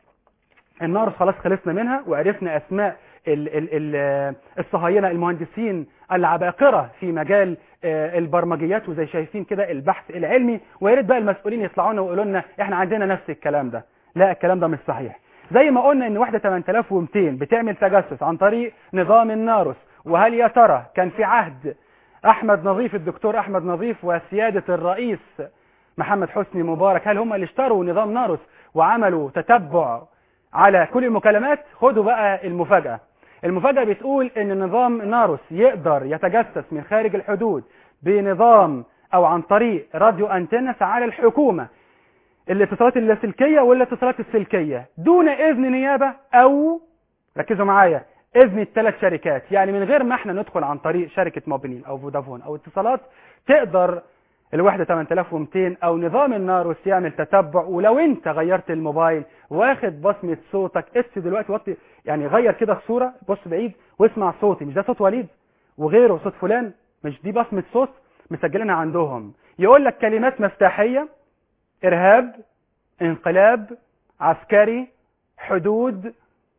الناروس خلاص خلصنا منها وعرفنا اسماء ال... ال... ال... آه، الصهاينه المهندسين العباقره في مجال آه، البرمجيات وزي شايفين كده البحث العلمي ويا ريت بقى المسؤولين يطلعوا لنا ويقولوا لنا احنا عندنا نفس الكلام ده لا الكلام ده مش صحيح زي ما قلنا ان واحده 8200 بتعمل تجسس عن طريق نظام الناروس وهل يا ترى كان في عهد احمد نظيف الدكتور احمد نظيف وسياده الرئيس محمد حسني مبارك هل هم اللي اشتروا نظام ناروس وعملوا تتبع على كل المكالمات خدوا بقى المفاجاه المفاجاه بتقول ان نظام ناروس يقدر يتجسس من خارج الحدود بنظام او عن طريق راديو انتنس على الحكومه الاتصالات اللاسلكيه والاتصالات السلكيه دون اذن نيابه او ركزوا معايا اذن الثلاث شركات يعني من غير ما احنا ندخل عن طريق شركه موبينيل او فودافون او اتصالات تقدر الوحده 8200 او نظام الناروس يعمل تتبع ولو انت غيرت الموبايل واخد بصمه صوتك اس دلوقتي وطي يعني غير كده الصوره بص بعيد واسمع صوتي مش ده صوت وليد وغيره صوت فلان مش دي بصمه صوت مسجلينها عندهم يقول لك كلمات مفتاحيه ارهاب انقلاب عسكري حدود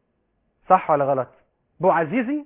صح ولا غلط بو عزيزي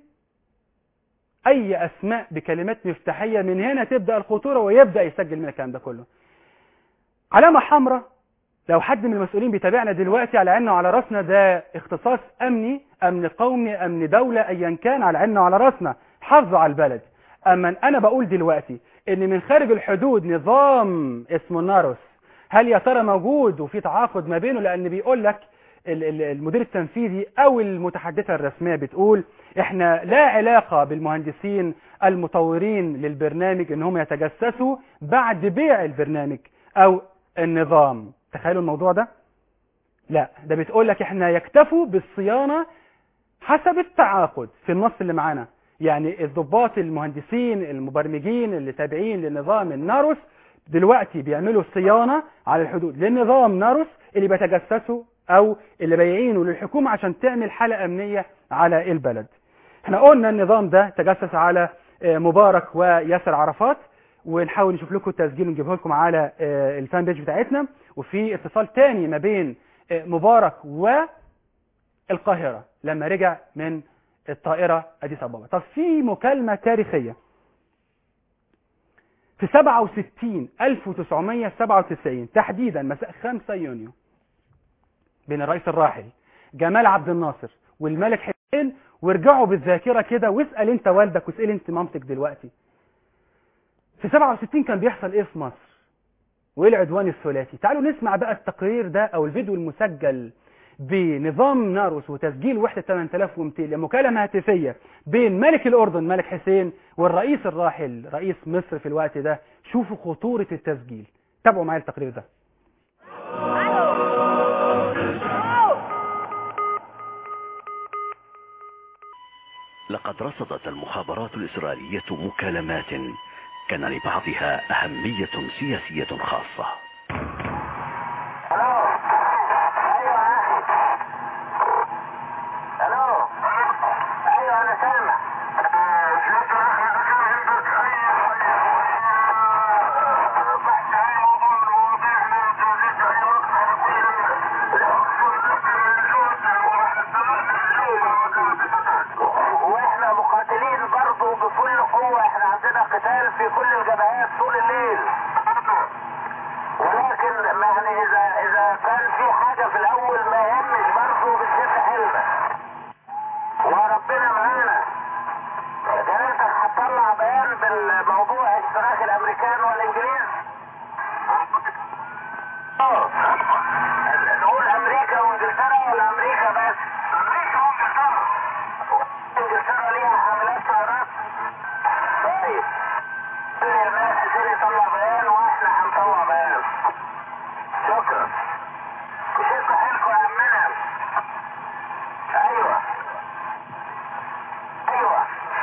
اي اسماء بكلمات مفتاحيه من هنا تبدا الخطوره ويبدا يسجل من الكلام ده كله علامه حمراء لو حد من المسؤولين بيتابعنا دلوقتي على عيننا وعلى راسنا ده اختصاص امني امن قومي امن دوله ايا كان على عيننا وعلى راسنا حافظوا على البلد اما انا بقول دلوقتي ان من خارج الحدود نظام اسمه ناروس هل يا ترى موجود وفي تعاقد ما بينه لان بيقول لك ال- ال- المدير التنفيذي او المتحدثه الرسميه بتقول احنا لا علاقه بالمهندسين المطورين للبرنامج انهم يتجسسوا بعد بيع البرنامج او النظام تخيلوا الموضوع ده لا ده بتقول لك احنا يكتفوا بالصيانه حسب التعاقد في النص اللي معانا يعني الضباط المهندسين المبرمجين اللي تابعين لنظام الناروس دلوقتي بيعملوا صيانة على الحدود للنظام ناروس اللي بيتجسسوا او اللي بايعينه للحكومة عشان تعمل حالة امنية على البلد احنا قلنا النظام ده تجسس على آه، مبارك وياسر عرفات ونحاول نشوف لكم التسجيل ونجيبه لكم على آه، الفان بيج بتاعتنا وفي اتصال تاني ما بين آه، مبارك والقاهرة لما رجع من الطائرة أديس أبابا طب في مكالمة تاريخية في 67 1997 تحديدا مساء 5 يونيو بين الرئيس الراحل جمال عبد الناصر والملك حسين وارجعوا بالذاكرة كده واسأل انت والدك واسأل انت مامتك دلوقتي في 67 كان بيحصل ايه في مصر وايه العدوان الثلاثي تعالوا نسمع بقى التقرير ده او الفيديو المسجل بنظام ناروس وتسجيل وحدة 8200 لمكالمة هاتفية بين ملك الأردن ملك حسين والرئيس الراحل رئيس مصر في الوقت ده شوفوا خطورة التسجيل تابعوا معايا التقرير ده لقد رصدت المخابرات الإسرائيلية مكالمات كان لبعضها أهمية سياسية خاصة واحنا مقاتلين برضه بكل قوة احنا عندنا قتال في كل الجبهات طول الليل ولكن يعني اذا اذا كان في حاجة في الاول ما يهمش برضه بنشد حيلنا وربنا معانا جلالتك هتطلع بيان بالموضوع اشتراك الامريكان والانجليز اه نقول امريكا وانجلترا ولا امريكا بس امريكا وانجلترا انجلترا ليها حاملات طيارات طيب كل الناس يصير يطلع بيان واحنا هنطلع بيان شكرا شدوا حيلكم يا عمنا ايوه ايوه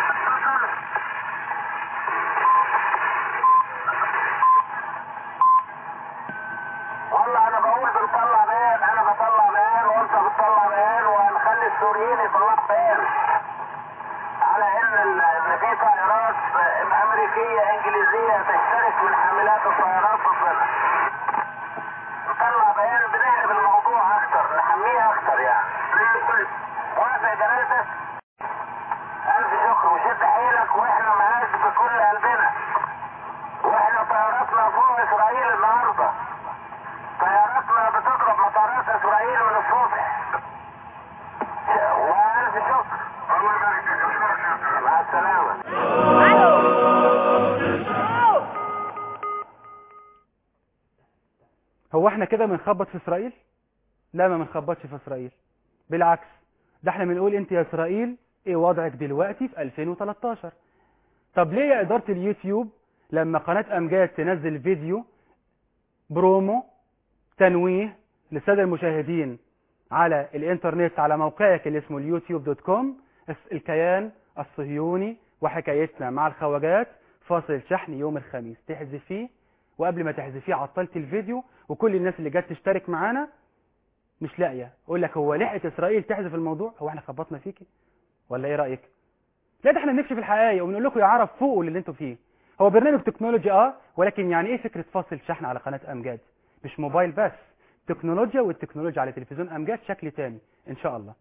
والله انا بقول بنطلع بيان انا بطلع بيان وانت بتطلع بيان وهنخلي السوريين يطلعوا بيان على ان ال- ان في طائرات امريكيه انجليزيه تشترك من حاملات الطيارات في الصنع نطلع بيان بنقلب الموضوع اكتر نحميه اكتر يعني موافق جلالتك الف شكر وشد حيلك واحنا معاك بكل قلبنا واحنا طياراتنا فوق اسرائيل النهارده طياراتنا بتضرب مطارات اسرائيل من الصبح والف شكر الله يبارك فيك مع السلامه هو احنا كده بنخبط في اسرائيل لا ما بنخبطش في اسرائيل بالعكس ده احنا بنقول انت يا اسرائيل ايه وضعك دلوقتي في 2013 طب ليه يا اداره اليوتيوب لما قناه امجاد تنزل فيديو برومو تنويه للساده المشاهدين على الانترنت على موقعك اللي اسمه اليوتيوب دوت كوم الكيان الصهيوني وحكايتنا مع الخواجات فاصل شحن يوم الخميس تحذفيه وقبل ما تحذفيه عطلت الفيديو وكل الناس اللي جت تشترك معانا مش لاقيه اقول لك هو لحقت اسرائيل تحذف الموضوع هو احنا خبطنا فيكي ولا ايه رايك لا ده احنا بنكشف الحقائق وبنقول لكم يا عرب فوقوا اللي انتوا فيه هو برنامج تكنولوجي اه ولكن يعني ايه فكره فاصل شحن على قناه امجاد مش موبايل بس تكنولوجيا والتكنولوجيا على تلفزيون امجاد شكل تاني ان شاء الله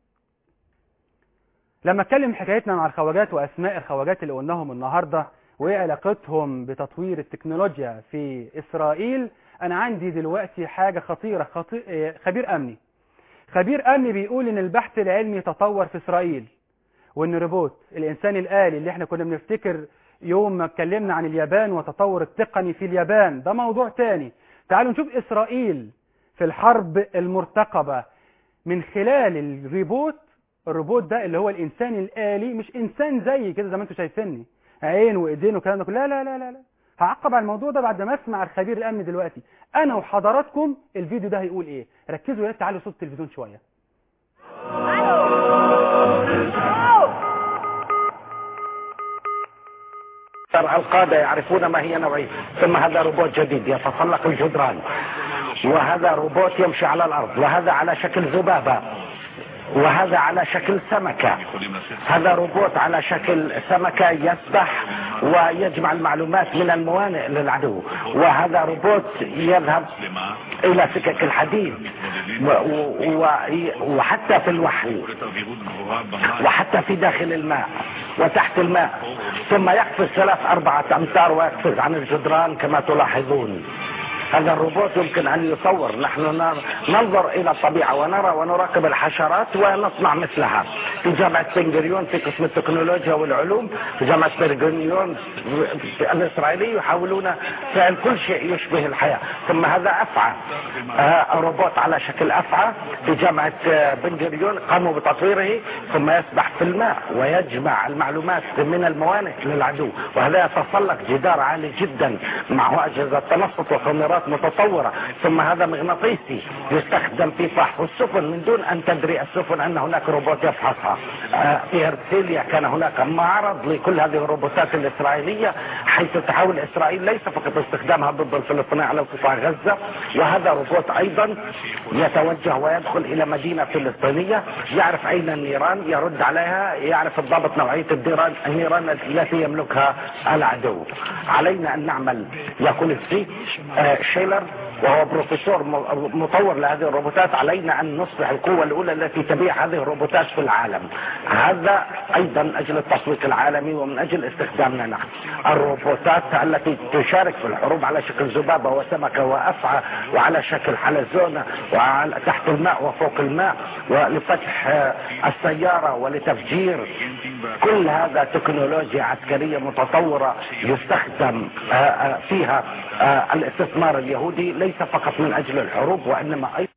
لما اتكلم حكايتنا مع الخواجات واسماء الخواجات اللي قلناهم النهارده وايه علاقتهم بتطوير التكنولوجيا في اسرائيل انا عندي دلوقتي حاجه خطيره خطي... آه، خبير امني خبير امني بيقول ان البحث العلمي تطور في اسرائيل وان روبوت الانسان الالي اللي احنا كنا بنفتكر يوم ما اتكلمنا عن اليابان وتطور التقني في اليابان ده موضوع تاني تعالوا نشوف اسرائيل في الحرب المرتقبه من خلال الريبوت الروبوت ده اللي هو الانسان الالي مش انسان زي كده زي ما انتم شايفيني عين وايدين والكلام ده كله لا لا لا لا لا هعقب على الموضوع ده بعد ما اسمع الخبير الامني دلوقتي انا وحضراتكم الفيديو ده هيقول ايه ركزوا يا ريت تعالوا صوت التلفزيون شويه ترى القادة يعرفون ما هي نوعية ثم هذا روبوت جديد يتسلق الجدران وهذا روبوت يمشي على الأرض وهذا على شكل ذبابة وهذا على شكل سمكة هذا روبوت على شكل سمكة يسبح ويجمع المعلومات من الموانئ للعدو وهذا روبوت يذهب إلى سكك الحديد و و وحتى في الوحل وحتى في داخل الماء وتحت الماء ثم يقفز ثلاث أربعة أمتار ويقفز عن الجدران كما تلاحظون هذا الروبوت يمكن أن يصور نحن ننظر إلى الطبيعة ونرى ونراقب الحشرات ونصنع مثلها في جامعة بنغريون في قسم التكنولوجيا والعلوم في جامعة بنغريون الإسرائيلي يحاولون فعل كل شيء يشبه الحياة ثم هذا أفعى آه روبوت على شكل أفعى في جامعة بنغريون قاموا بتطويره ثم يسبح في الماء ويجمع المعلومات من الموانئ للعدو وهذا يتسلق جدار عالي جدا معه أجهزة تنصت وكاميرات متطورة ثم هذا مغناطيسي يستخدم في فحص السفن من دون أن تدري السفن أن هناك روبوت يفحصها آه في هرسيليا كان هناك معرض لكل هذه الروبوتات الإسرائيلية حيث تحاول إسرائيل ليس فقط استخدامها ضد الفلسطينيين على قطاع غزة وهذا روبوت أيضا يتوجه ويدخل إلى مدينة فلسطينية يعرف أين النيران يرد عليها يعرف الضابط نوعية النيران النيران التي يملكها العدو علينا أن نعمل يقول السي آه شيلر وهو بروفيسور مطور لهذه الروبوتات علينا أن نصبح القوة الأولى التي تبيع هذه الروبوتات في العالم هذا أيضا أجل التسويق العالمي ومن أجل استخدامنا نحن الروبوتات التي تشارك في الحروب على شكل ذبابة وسمكة وأفعى وعلى شكل حلزونة وعلى تحت الماء وفوق الماء ولفتح السيارة ولتفجير كل هذا تكنولوجيا عسكرية متطورة يستخدم فيها الاستثمار اليهودي ليس فقط من أجل الحروب وإنما أيضا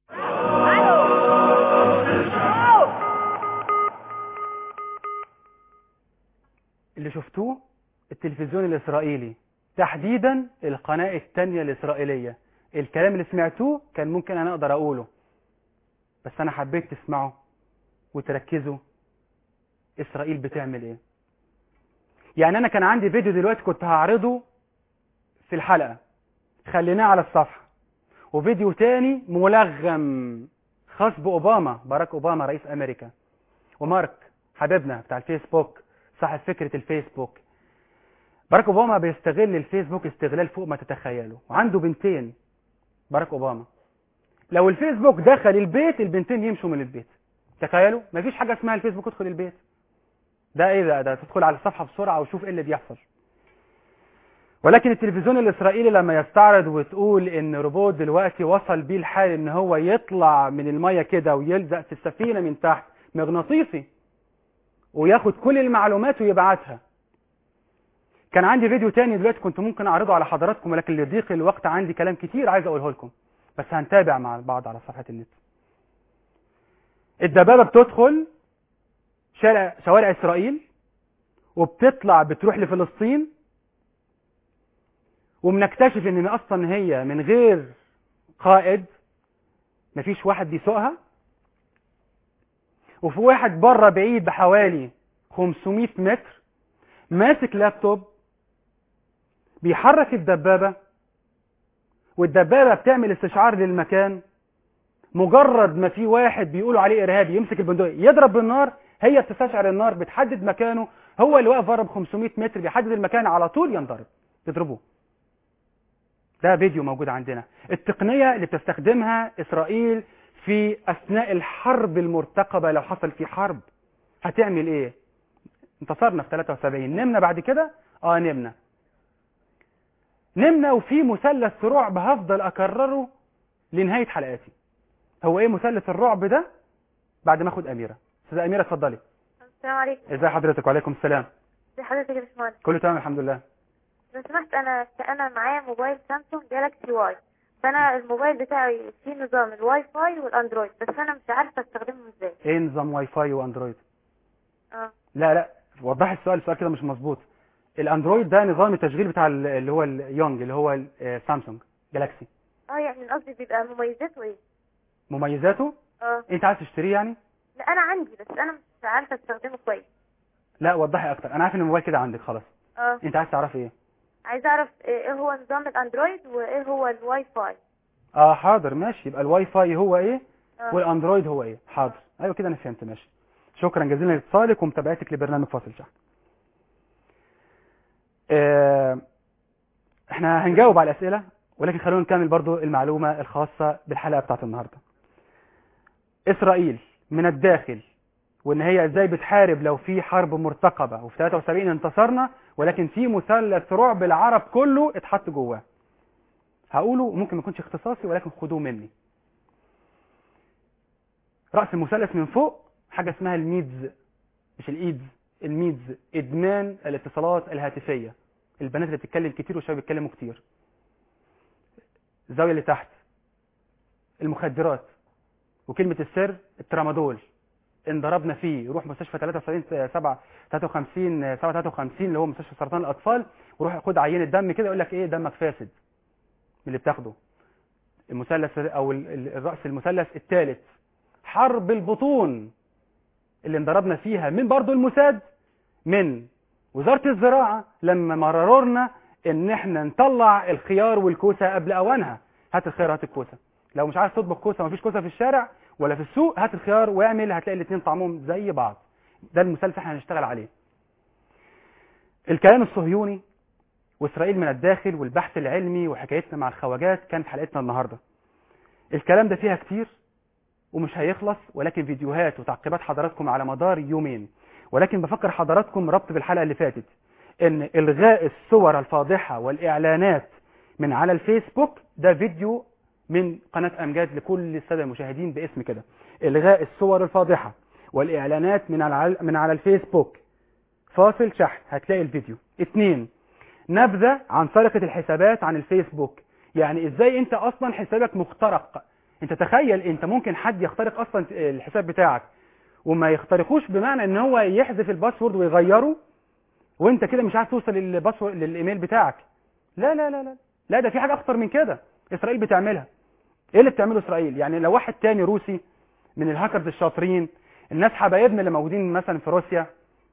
اللي شفتوه التلفزيون الإسرائيلي تحديدا القناة الثانية الإسرائيلية الكلام اللي سمعتوه كان ممكن أنا أقدر أقوله بس أنا حبيت تسمعوا وتركزوا إسرائيل بتعمل إيه يعني أنا كان عندي فيديو دلوقتي كنت هعرضه في الحلقة خليناه على الصفحة وفيديو تاني ملغم خاص بأوباما باراك أوباما رئيس أمريكا ومارك حبيبنا بتاع الفيسبوك صاحب فكرة الفيسبوك باراك أوباما بيستغل الفيسبوك استغلال فوق ما تتخيلوا وعنده بنتين باراك أوباما لو الفيسبوك دخل البيت البنتين يمشوا من البيت تخيلوا مفيش حاجة اسمها الفيسبوك ادخل البيت ده ايه ده ده تدخل على الصفحة بسرعة وشوف ايه اللي بيحصل ولكن التلفزيون الإسرائيلي لما يستعرض وتقول إن روبوت دلوقتي وصل بيه الحال إن هو يطلع من المية كده ويلزق في السفينة من تحت مغناطيسي وياخد كل المعلومات ويبعتها كان عندي فيديو تاني دلوقتي كنت ممكن أعرضه على حضراتكم ولكن لضيق الوقت عندي كلام كتير عايز أقوله لكم بس هنتابع مع بعض على صفحة النت الدبابة بتدخل شارع شوارع إسرائيل وبتطلع بتروح لفلسطين وبنكتشف ان اصلا هي من غير قائد مفيش واحد بيسوقها وفي واحد بره بعيد بحوالي 500 متر ماسك لابتوب بيحرك الدبابة والدبابة بتعمل استشعار للمكان مجرد ما في واحد بيقولوا عليه إرهابي يمسك البندقية يضرب بالنار هي بتستشعر النار بتحدد مكانه هو اللي واقف بره ب 500 متر بيحدد المكان على طول ينضرب تضربوه ده فيديو موجود عندنا التقنية اللي بتستخدمها إسرائيل في أثناء الحرب المرتقبة لو حصل في حرب هتعمل إيه انتصرنا في 73 نمنا بعد كده آه نمنا نمنا وفي مثلث رعب هفضل أكرره لنهاية حلقاتي هو إيه مثلث الرعب ده بعد ما أخد أميرة أستاذة أميرة اتفضلي السلام عليكم ازي حضرتك وعليكم السلام ازي حضرتك يا باشمهندس كله تمام الحمد لله لو سمحت انا انا معايا موبايل سامسونج جالاكسي واي فانا الموبايل بتاعي فيه نظام الواي فاي والاندرويد بس انا مش عارفه استخدمه ازاي ايه نظام واي فاي واندرويد اه لا لا وضح السؤال السؤال كده مش مظبوط الاندرويد ده نظام التشغيل بتاع ال- اللي هو اليونج اللي هو ال- آه، سامسونج جالاكسي اه يعني قصدي بيبقى مميزاته ايه مميزاته اه انت عايز تشتريه يعني لا انا عندي بس انا مش عارفه استخدمه كويس لا وضحي اكتر انا عارف ان الموبايل كده عندك خلاص اه انت عايز تعرفي ايه عايزه اعرف ايه هو نظام الاندرويد وايه هو الواي فاي اه حاضر ماشي يبقى الواي فاي هو ايه آه. والاندرويد هو ايه حاضر ايوه كده انا فهمت ماشي شكرا جزيلا لاتصالك ومتابعتك لبرنامج فاصل شحن آه، احنا هنجاوب على الاسئله ولكن خلونا نكمل برضو المعلومه الخاصه بالحلقه بتاعت النهارده اسرائيل من الداخل وان هي ازاي بتحارب لو في حرب مرتقبه وفي 73 انتصرنا ولكن في مثلث رعب العرب كله اتحط جواه هقوله ممكن ما يكونش اختصاصي ولكن خدوه مني رأس المثلث من فوق حاجة اسمها الميدز مش الايدز الميدز ادمان الاتصالات الهاتفية البنات اللي بتتكلم كتير والشباب بيتكلموا كتير الزاوية اللي تحت المخدرات وكلمة السر الترامادول ان ضربنا فيه روح مستشفى 73 7 53 7 53 اللي هو مستشفى سرطان الاطفال وروح خد عينه دم كده يقول لك ايه دمك فاسد من اللي بتاخده المثلث او ال- ال- الراس المثلث الثالث حرب البطون اللي انضربنا فيها من برضو الموساد من وزارة الزراعة لما مرروا لنا ان احنا نطلع الخيار والكوسة قبل اوانها هات الخيار هات الكوسة لو مش عارف تطبخ كوسة مفيش كوسة في الشارع ولا في السوق هات الخيار واعمل هتلاقي الاثنين طعمهم زي بعض ده المثلث احنا هنشتغل عليه الكيان الصهيوني واسرائيل من الداخل والبحث العلمي وحكايتنا مع الخواجات كانت حلقتنا النهارده الكلام ده فيها كتير ومش هيخلص ولكن فيديوهات وتعقيبات حضراتكم على مدار يومين ولكن بفكر حضراتكم ربط بالحلقة اللي فاتت ان الغاء الصور الفاضحة والاعلانات من على الفيسبوك ده فيديو من قناة امجاد لكل السادة المشاهدين باسم كده الغاء الصور الفاضحة والاعلانات من على من على الفيسبوك فاصل شحن هتلاقي الفيديو اتنين نبذة عن سرقة الحسابات عن الفيسبوك يعني ازاي انت اصلا حسابك مخترق انت تخيل انت ممكن حد يخترق اصلا الحساب بتاعك وما يخترقوش بمعنى ان هو يحذف الباسورد ويغيره وانت كده مش عارف توصل للباسورد للايميل بتاعك لا لا لا لا لا ده في حاجه اخطر من كده اسرائيل بتعملها ايه اللي بتعمله اسرائيل يعني لو واحد تاني روسي من الهاكرز الشاطرين الناس حبايبنا اللي موجودين مثلا في روسيا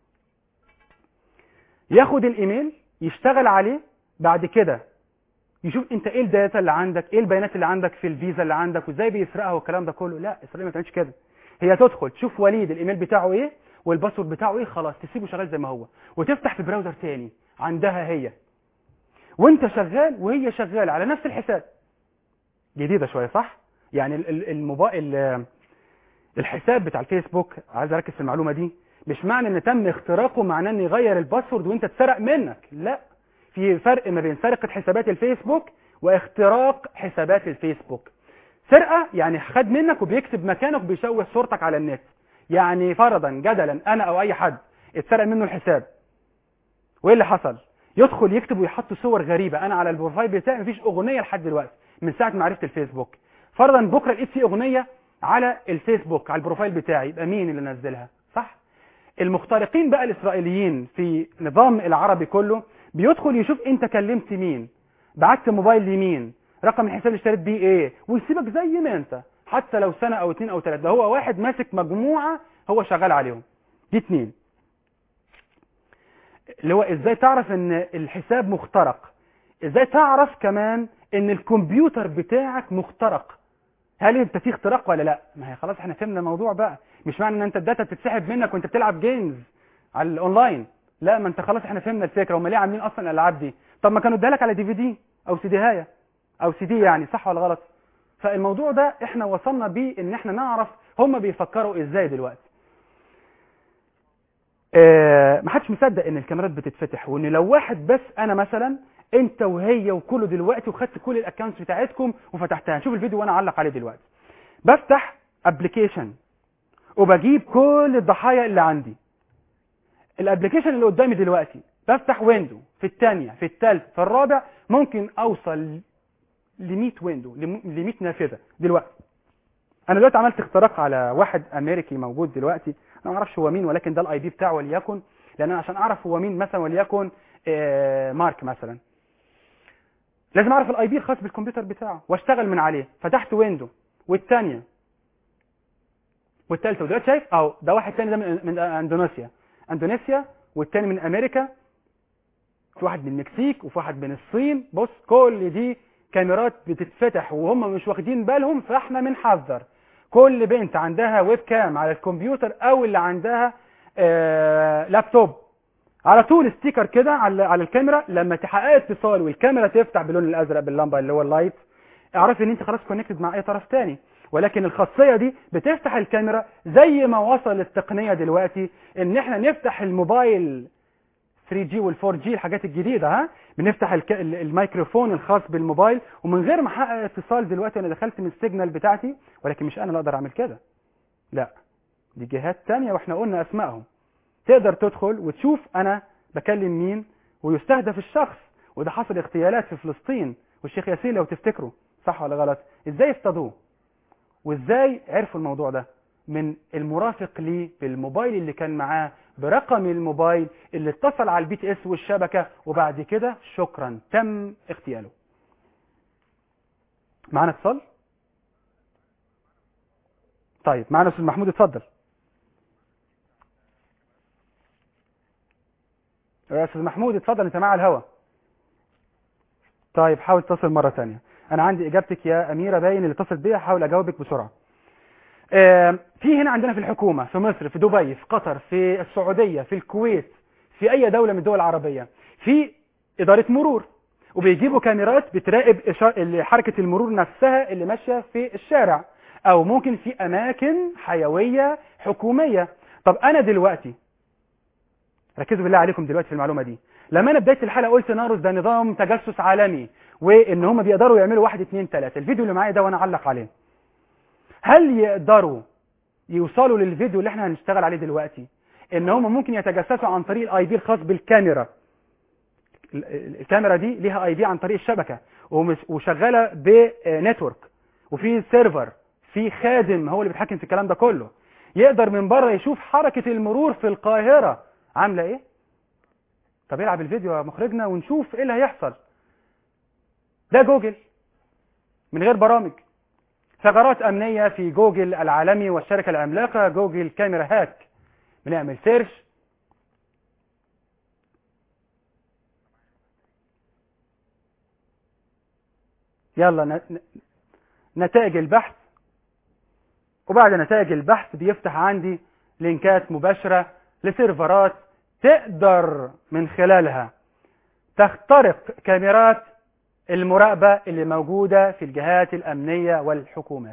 ياخد الايميل يشتغل عليه بعد كده يشوف انت ايه الداتا اللي عندك ايه البيانات اللي عندك في الفيزا اللي عندك وازاي بيسرقها والكلام ده كله لا اسرائيل ما بتعملش كده هي تدخل تشوف وليد الايميل بتاعه ايه والباسورد بتاعه ايه خلاص تسيبه شغال زي ما هو وتفتح في براوزر تاني عندها هي وانت شغال وهي شغاله على نفس الحساب جديده شويه صح يعني ال- ال- الموبايل الحساب بتاع الفيسبوك عايز اركز في المعلومه دي مش معنى ان تم اختراقه معناه ان يغير الباسورد وانت اتسرق منك لا في فرق ما بين سرقه حسابات الفيسبوك واختراق حسابات الفيسبوك سرقه يعني خد منك وبيكتب مكانك وبيشوه صورتك على النت يعني فرضا جدلا انا او اي حد اتسرق منه الحساب وايه اللي حصل يدخل يكتب ويحط صور غريبه انا على البروفايل بتاعي مفيش اغنيه لحد دلوقتي من ساعه ما عرفت الفيسبوك فرضا بكره لقيت في اغنيه على الفيسبوك على البروفايل بتاعي يبقى مين اللي نزلها صح المخترقين بقى الاسرائيليين في نظام العربي كله بيدخل يشوف انت كلمت مين بعت موبايل لمين رقم الحساب اللي اشتريت بيه ايه ويسيبك زي ما انت حتى لو سنه او اتنين او تلاته ده هو واحد ماسك مجموعه هو شغال عليهم دي اتنين اللي هو ازاي تعرف ان الحساب مخترق ازاي تعرف كمان ان الكمبيوتر بتاعك مخترق هل انت في اختراق ولا لا ما هي خلاص احنا فهمنا الموضوع بقى مش معنى ان انت الداتا بتتسحب منك وانت بتلعب جيمز على الاونلاين لا ما انت خلاص احنا فهمنا الفكره هم ليه عاملين اصلا الالعاب دي طب ما كانوا اديها لك على دي في دي او سي دي هايه او سي دي يعني صح ولا غلط فالموضوع ده احنا وصلنا بيه ان احنا نعرف هم بيفكروا ازاي دلوقتي اه ما حدش مصدق ان الكاميرات بتتفتح وان لو واحد بس انا مثلا انت وهي وكله دلوقتي وخدت كل الاكونتس بتاعتكم وفتحتها شوف الفيديو وانا اعلق عليه دلوقتي بفتح ابلكيشن وبجيب كل الضحايا اللي عندي الابلكيشن اللي قدامي دلوقتي بفتح ويندو في الثانيه في الثالث في الرابع ممكن اوصل ل 100 ويندو ل 100 نافذه دلوقتي انا دلوقتي عملت اختراق على واحد امريكي موجود دلوقتي انا ما اعرفش هو مين ولكن ده الاي بي بتاعه وليكن لان انا عشان اعرف هو مين مثلا وليكن آه مارك مثلا لازم اعرف الاي بي الخاص بالكمبيوتر بتاعه واشتغل من عليه فتحت ويندو والثانيه والثالثه ودلوقتي شايف اهو ده واحد ثاني ده من, من اندونيسيا اندونيسيا والثاني من امريكا في واحد من المكسيك وفي واحد من الصين بص كل دي كاميرات بتتفتح وهم مش واخدين بالهم فاحنا بنحذر كل بنت عندها ويب كام على الكمبيوتر او اللي عندها آه لابتوب على طول ستيكر كده على على الكاميرا لما تحقق اتصال والكاميرا تفتح باللون الازرق باللمبه اللي هو اللايت اعرفي ان انت خلاص كونكتد مع اي طرف تاني ولكن الخاصيه دي بتفتح الكاميرا زي ما وصل التقنيه دلوقتي ان احنا نفتح الموبايل 3G وال 4G الحاجات الجديده ها بنفتح الك... ال- الميكروفون الخاص بالموبايل ومن غير ما احقق اتصال دلوقتي انا دخلت من السيجنال بتاعتي ولكن مش انا اللي اقدر اعمل كده لا دي جهات تانية واحنا قلنا اسمائهم تقدر تدخل وتشوف انا بكلم مين ويستهدف الشخص وده حصل اغتيالات في فلسطين والشيخ ياسين لو تفتكروا صح ولا غلط ازاي اصطادوه وازاي عرفوا الموضوع ده من المرافق ليه بالموبايل اللي كان معاه برقم الموبايل اللي اتصل على البي تي اس والشبكة وبعد كده شكرا تم اغتياله معانا اتصال طيب معانا استاذ محمود اتفضل يا استاذ محمود اتفضل انت معايا على الهوا طيب حاول تتصل مرة تانية انا عندي اجابتك يا اميرة باين اللي اتصلت بيها حاول اجاوبك بسرعة آه، في هنا عندنا في الحكومة في مصر في دبي في قطر في السعودية في الكويت في اي دولة من الدول العربية في ادارة مرور وبيجيبوا كاميرات بتراقب إشا- اللي- حركة المرور نفسها اللي ماشية في الشارع او ممكن في اماكن حيوية حكومية طب انا دلوقتي ركزوا بالله عليكم دلوقتي في المعلومة دي لما انا بداية الحلقة قلت ناروس ده نظام تجسس عالمي وان هم بيقدروا يعملوا واحد اتنين تلاتة الفيديو اللي معايا ده وانا اعلق عليه هل يقدروا يوصلوا للفيديو اللي احنا هنشتغل عليه دلوقتي ان هم ممكن يتجسسوا عن طريق الاي بي الخاص بالكاميرا ال- ال- الكاميرا دي ليها اي بي عن طريق الشبكة ومس- وشغالة بنتورك وفي سيرفر في خادم هو اللي بيتحكم في الكلام ده كله يقدر من بره يشوف حركة المرور في القاهرة عاملة ايه طب العب الفيديو يا مخرجنا ونشوف ايه اللي هيحصل ده جوجل من غير برامج ثغرات أمنية في جوجل العالمي والشركة العملاقة جوجل كاميرا هاك بنعمل سيرش يلا ن- ن- نتائج البحث وبعد نتائج البحث بيفتح عندي لينكات مباشرة لسيرفرات تقدر من خلالها تخترق كاميرات المراقبة اللي موجودة في الجهات الأمنية والحكومات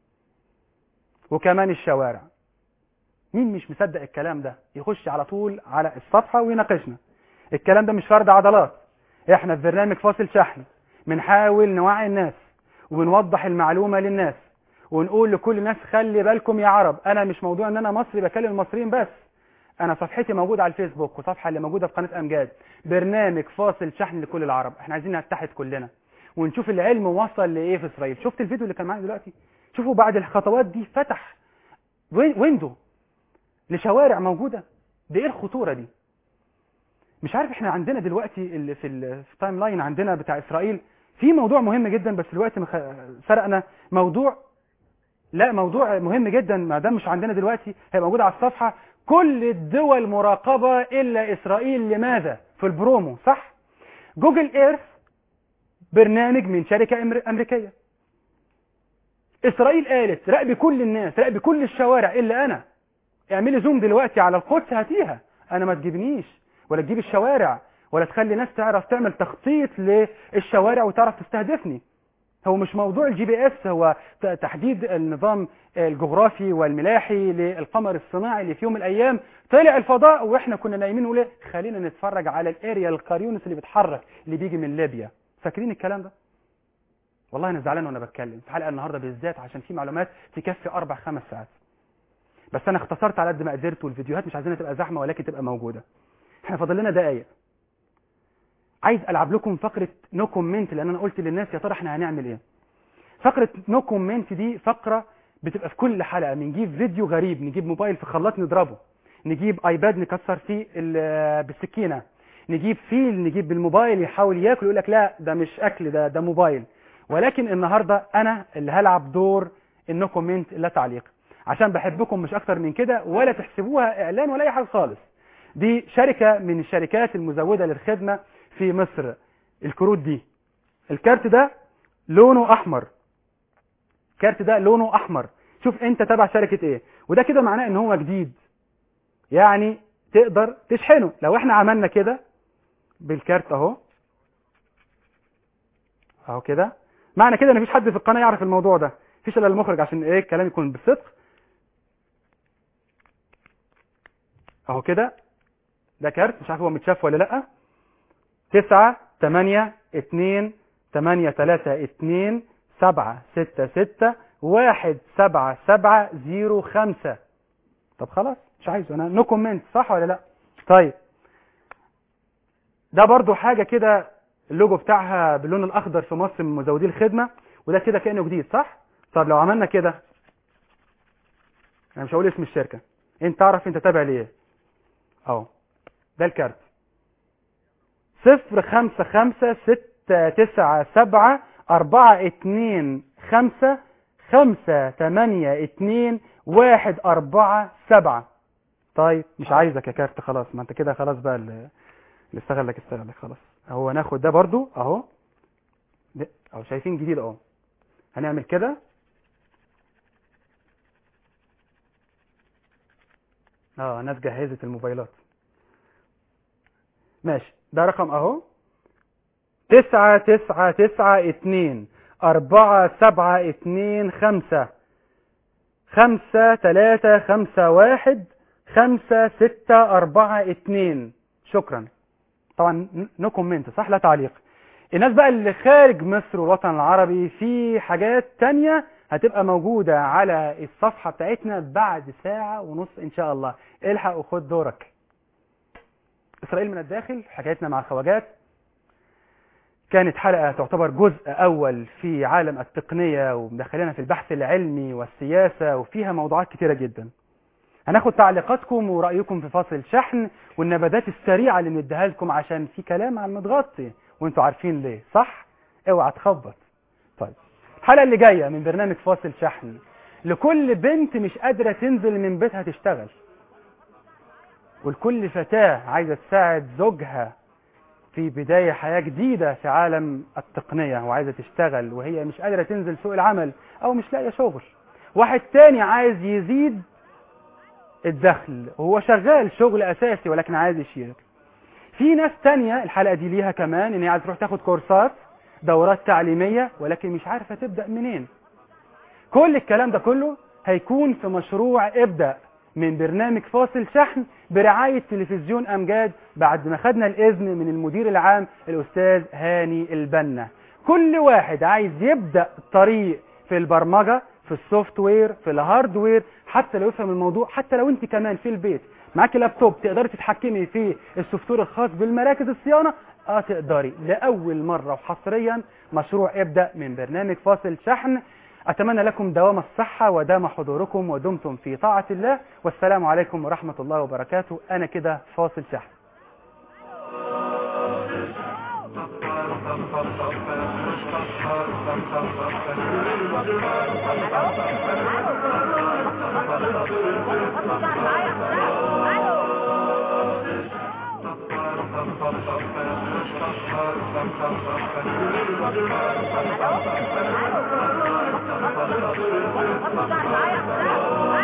وكمان الشوارع مين مش مصدق الكلام ده يخش على طول على الصفحة ويناقشنا الكلام ده مش فرد عضلات احنا في برنامج فاصل شحن بنحاول نوعي الناس وبنوضح المعلومة للناس ونقول لكل الناس خلي بالكم يا عرب انا مش موضوع ان انا مصري بكلم المصريين بس انا صفحتي موجودة على الفيسبوك وصفحة اللي موجودة في قناة امجاد برنامج فاصل شحن لكل العرب احنا عايزين نتحد كلنا ونشوف العلم وصل لايه في اسرائيل شفت الفيديو اللي كان معانا دلوقتي شوفوا بعد الخطوات دي فتح وين- ويندو لشوارع موجودة دي ايه الخطورة دي مش عارف احنا عندنا دلوقتي اللي في ال- في التايم لاين عندنا بتاع اسرائيل في موضوع مهم جدا بس الوقت مخ- سرقنا موضوع لا موضوع مهم جدا ما دام مش عندنا دلوقتي هيبقى موجود على الصفحة كل الدول مراقبة إلا إسرائيل لماذا في البرومو صح جوجل ايرث برنامج من شركة أمر- أمريكية إسرائيل قالت راقبي كل الناس راقبي كل الشوارع إلا أنا اعملي زوم دلوقتي على القدس هاتيها أنا ما تجيبنيش ولا تجيب الشوارع ولا تخلي ناس تعرف تعمل تخطيط للشوارع وتعرف تستهدفني هو مش موضوع الجي بي اس هو ت- تحديد النظام الجغرافي والملاحي للقمر الصناعي اللي في يوم من الايام طلع الفضاء واحنا كنا نايمين نقول إيه؟ خلينا نتفرج على الاريا القريونس اللي بيتحرك اللي بيجي من ليبيا فاكرين الكلام ده والله انا زعلان وانا بتكلم في حلقه النهارده بالذات عشان في معلومات تكفي اربع خمس ساعات بس انا اختصرت على قد ما قدرت والفيديوهات مش عايزينها تبقى زحمه ولكن تبقى موجوده احنا فاضل لنا دقايق عايز العب لكم فقره نو كومنت لان انا قلت للناس يا ترى احنا هنعمل ايه فقره نو كومنت دي فقره بتبقى في كل حلقه بنجيب فيديو غريب نجيب موبايل في خلاط نضربه نجيب ايباد نكسر فيه ال- بالسكينه نجيب فيل نجيب بالموبايل يحاول ياكل يقول لك لا ده مش اكل ده ده موبايل ولكن النهارده انا اللي هلعب دور النو كومنت لا تعليق عشان بحبكم مش اكتر من كده ولا تحسبوها اعلان ولا اي حاجه خالص دي شركه من الشركات المزوده للخدمه في مصر الكروت دي الكارت ده لونه احمر الكارت ده لونه احمر شوف انت تبع شركه ايه وده كده معناه ان هو جديد يعني تقدر تشحنه لو احنا عملنا كده بالكارت اهو اهو كده معنى كده ان مفيش حد في القناه يعرف الموضوع ده مفيش الا المخرج عشان ايه الكلام يكون بالصدق اهو كده ده كارت مش عارف هو متشاف ولا لا تسعة تمانية اتنين تمانية تلاتة اتنين سبعة ستة ستة واحد سبعة سبعة زيرو خمسة طب خلاص مش عايزه انا نو كومنت صح ولا لا طيب ده برضو حاجة كده اللوجو بتاعها باللون الاخضر في مصر من مزودي الخدمة وده كده كأنه جديد صح طب لو عملنا كده انا مش هقول اسم الشركة انت تعرف انت تابع ليه اهو ده الكارت صفر خمسة خمسة ستة تسعة سبعة أربعة اتنين خمسة خمسة تمانية اتنين واحد أربعة سبعة طيب مش عايزك يا كارت خلاص ما انت كده خلاص بقى اللي اللي استغلك استغلك خلاص اهو ناخد ده برضو اهو ده- اهو شايفين جديد اهو هنعمل كده اه ناس جهزت الموبايلات ماشي ده رقم اهو تسعة تسعة تسعة اتنين أربعة سبعة اتنين خمسة خمسة تلاتة خمسة واحد خمسة ستة أربعة اتنين شكرا طبعا نو كومنت صح لا تعليق الناس بقى اللي خارج مصر والوطن العربي في حاجات تانية هتبقى موجودة على الصفحة بتاعتنا بعد ساعة ونص إن شاء الله الحق وخد دورك إسرائيل من الداخل حكايتنا مع الخواجات كانت حلقة تعتبر جزء أول في عالم التقنية ومدخلنا في البحث العلمي والسياسة وفيها موضوعات كتيرة جدا هناخد تعليقاتكم ورأيكم في فاصل شحن والنبذات السريعة اللي بنديها لكم عشان في كلام عن متغطي وانتوا عارفين ليه صح؟ اوعى تخبط طيب الحلقة اللي جاية من برنامج فاصل شحن لكل بنت مش قادرة تنزل من بيتها تشتغل ولكل فتاة عايزة تساعد زوجها في بداية حياة جديدة في عالم التقنية وعايزة تشتغل وهي مش قادرة تنزل سوق العمل أو مش لاقية شغل واحد تاني عايز يزيد الدخل وهو شغال شغل أساسي ولكن عايز يشيرك في ناس تانية الحلقة دي ليها كمان إن هي عايزة تروح تاخد كورسات دورات تعليمية ولكن مش عارفة تبدأ منين كل الكلام ده كله هيكون في مشروع ابدأ من برنامج فاصل شحن برعاية تلفزيون أمجاد بعد ما خدنا الإذن من المدير العام الأستاذ هاني البنا كل واحد عايز يبدأ طريق في البرمجة في السوفت وير في الهاردوير حتى لو يفهم الموضوع حتى لو انت كمان في البيت معاكي لابتوب تقدري تتحكمي في السوفت وير الخاص بالمراكز الصيانة اه تقدري لأول مرة وحصريا مشروع ابدأ من برنامج فاصل شحن أتمنى لكم دوام الصحة ودام حضوركم ودمتم في طاعة الله والسلام عليكم ورحمة الله وبركاته أنا كده فاصل شحن Hello?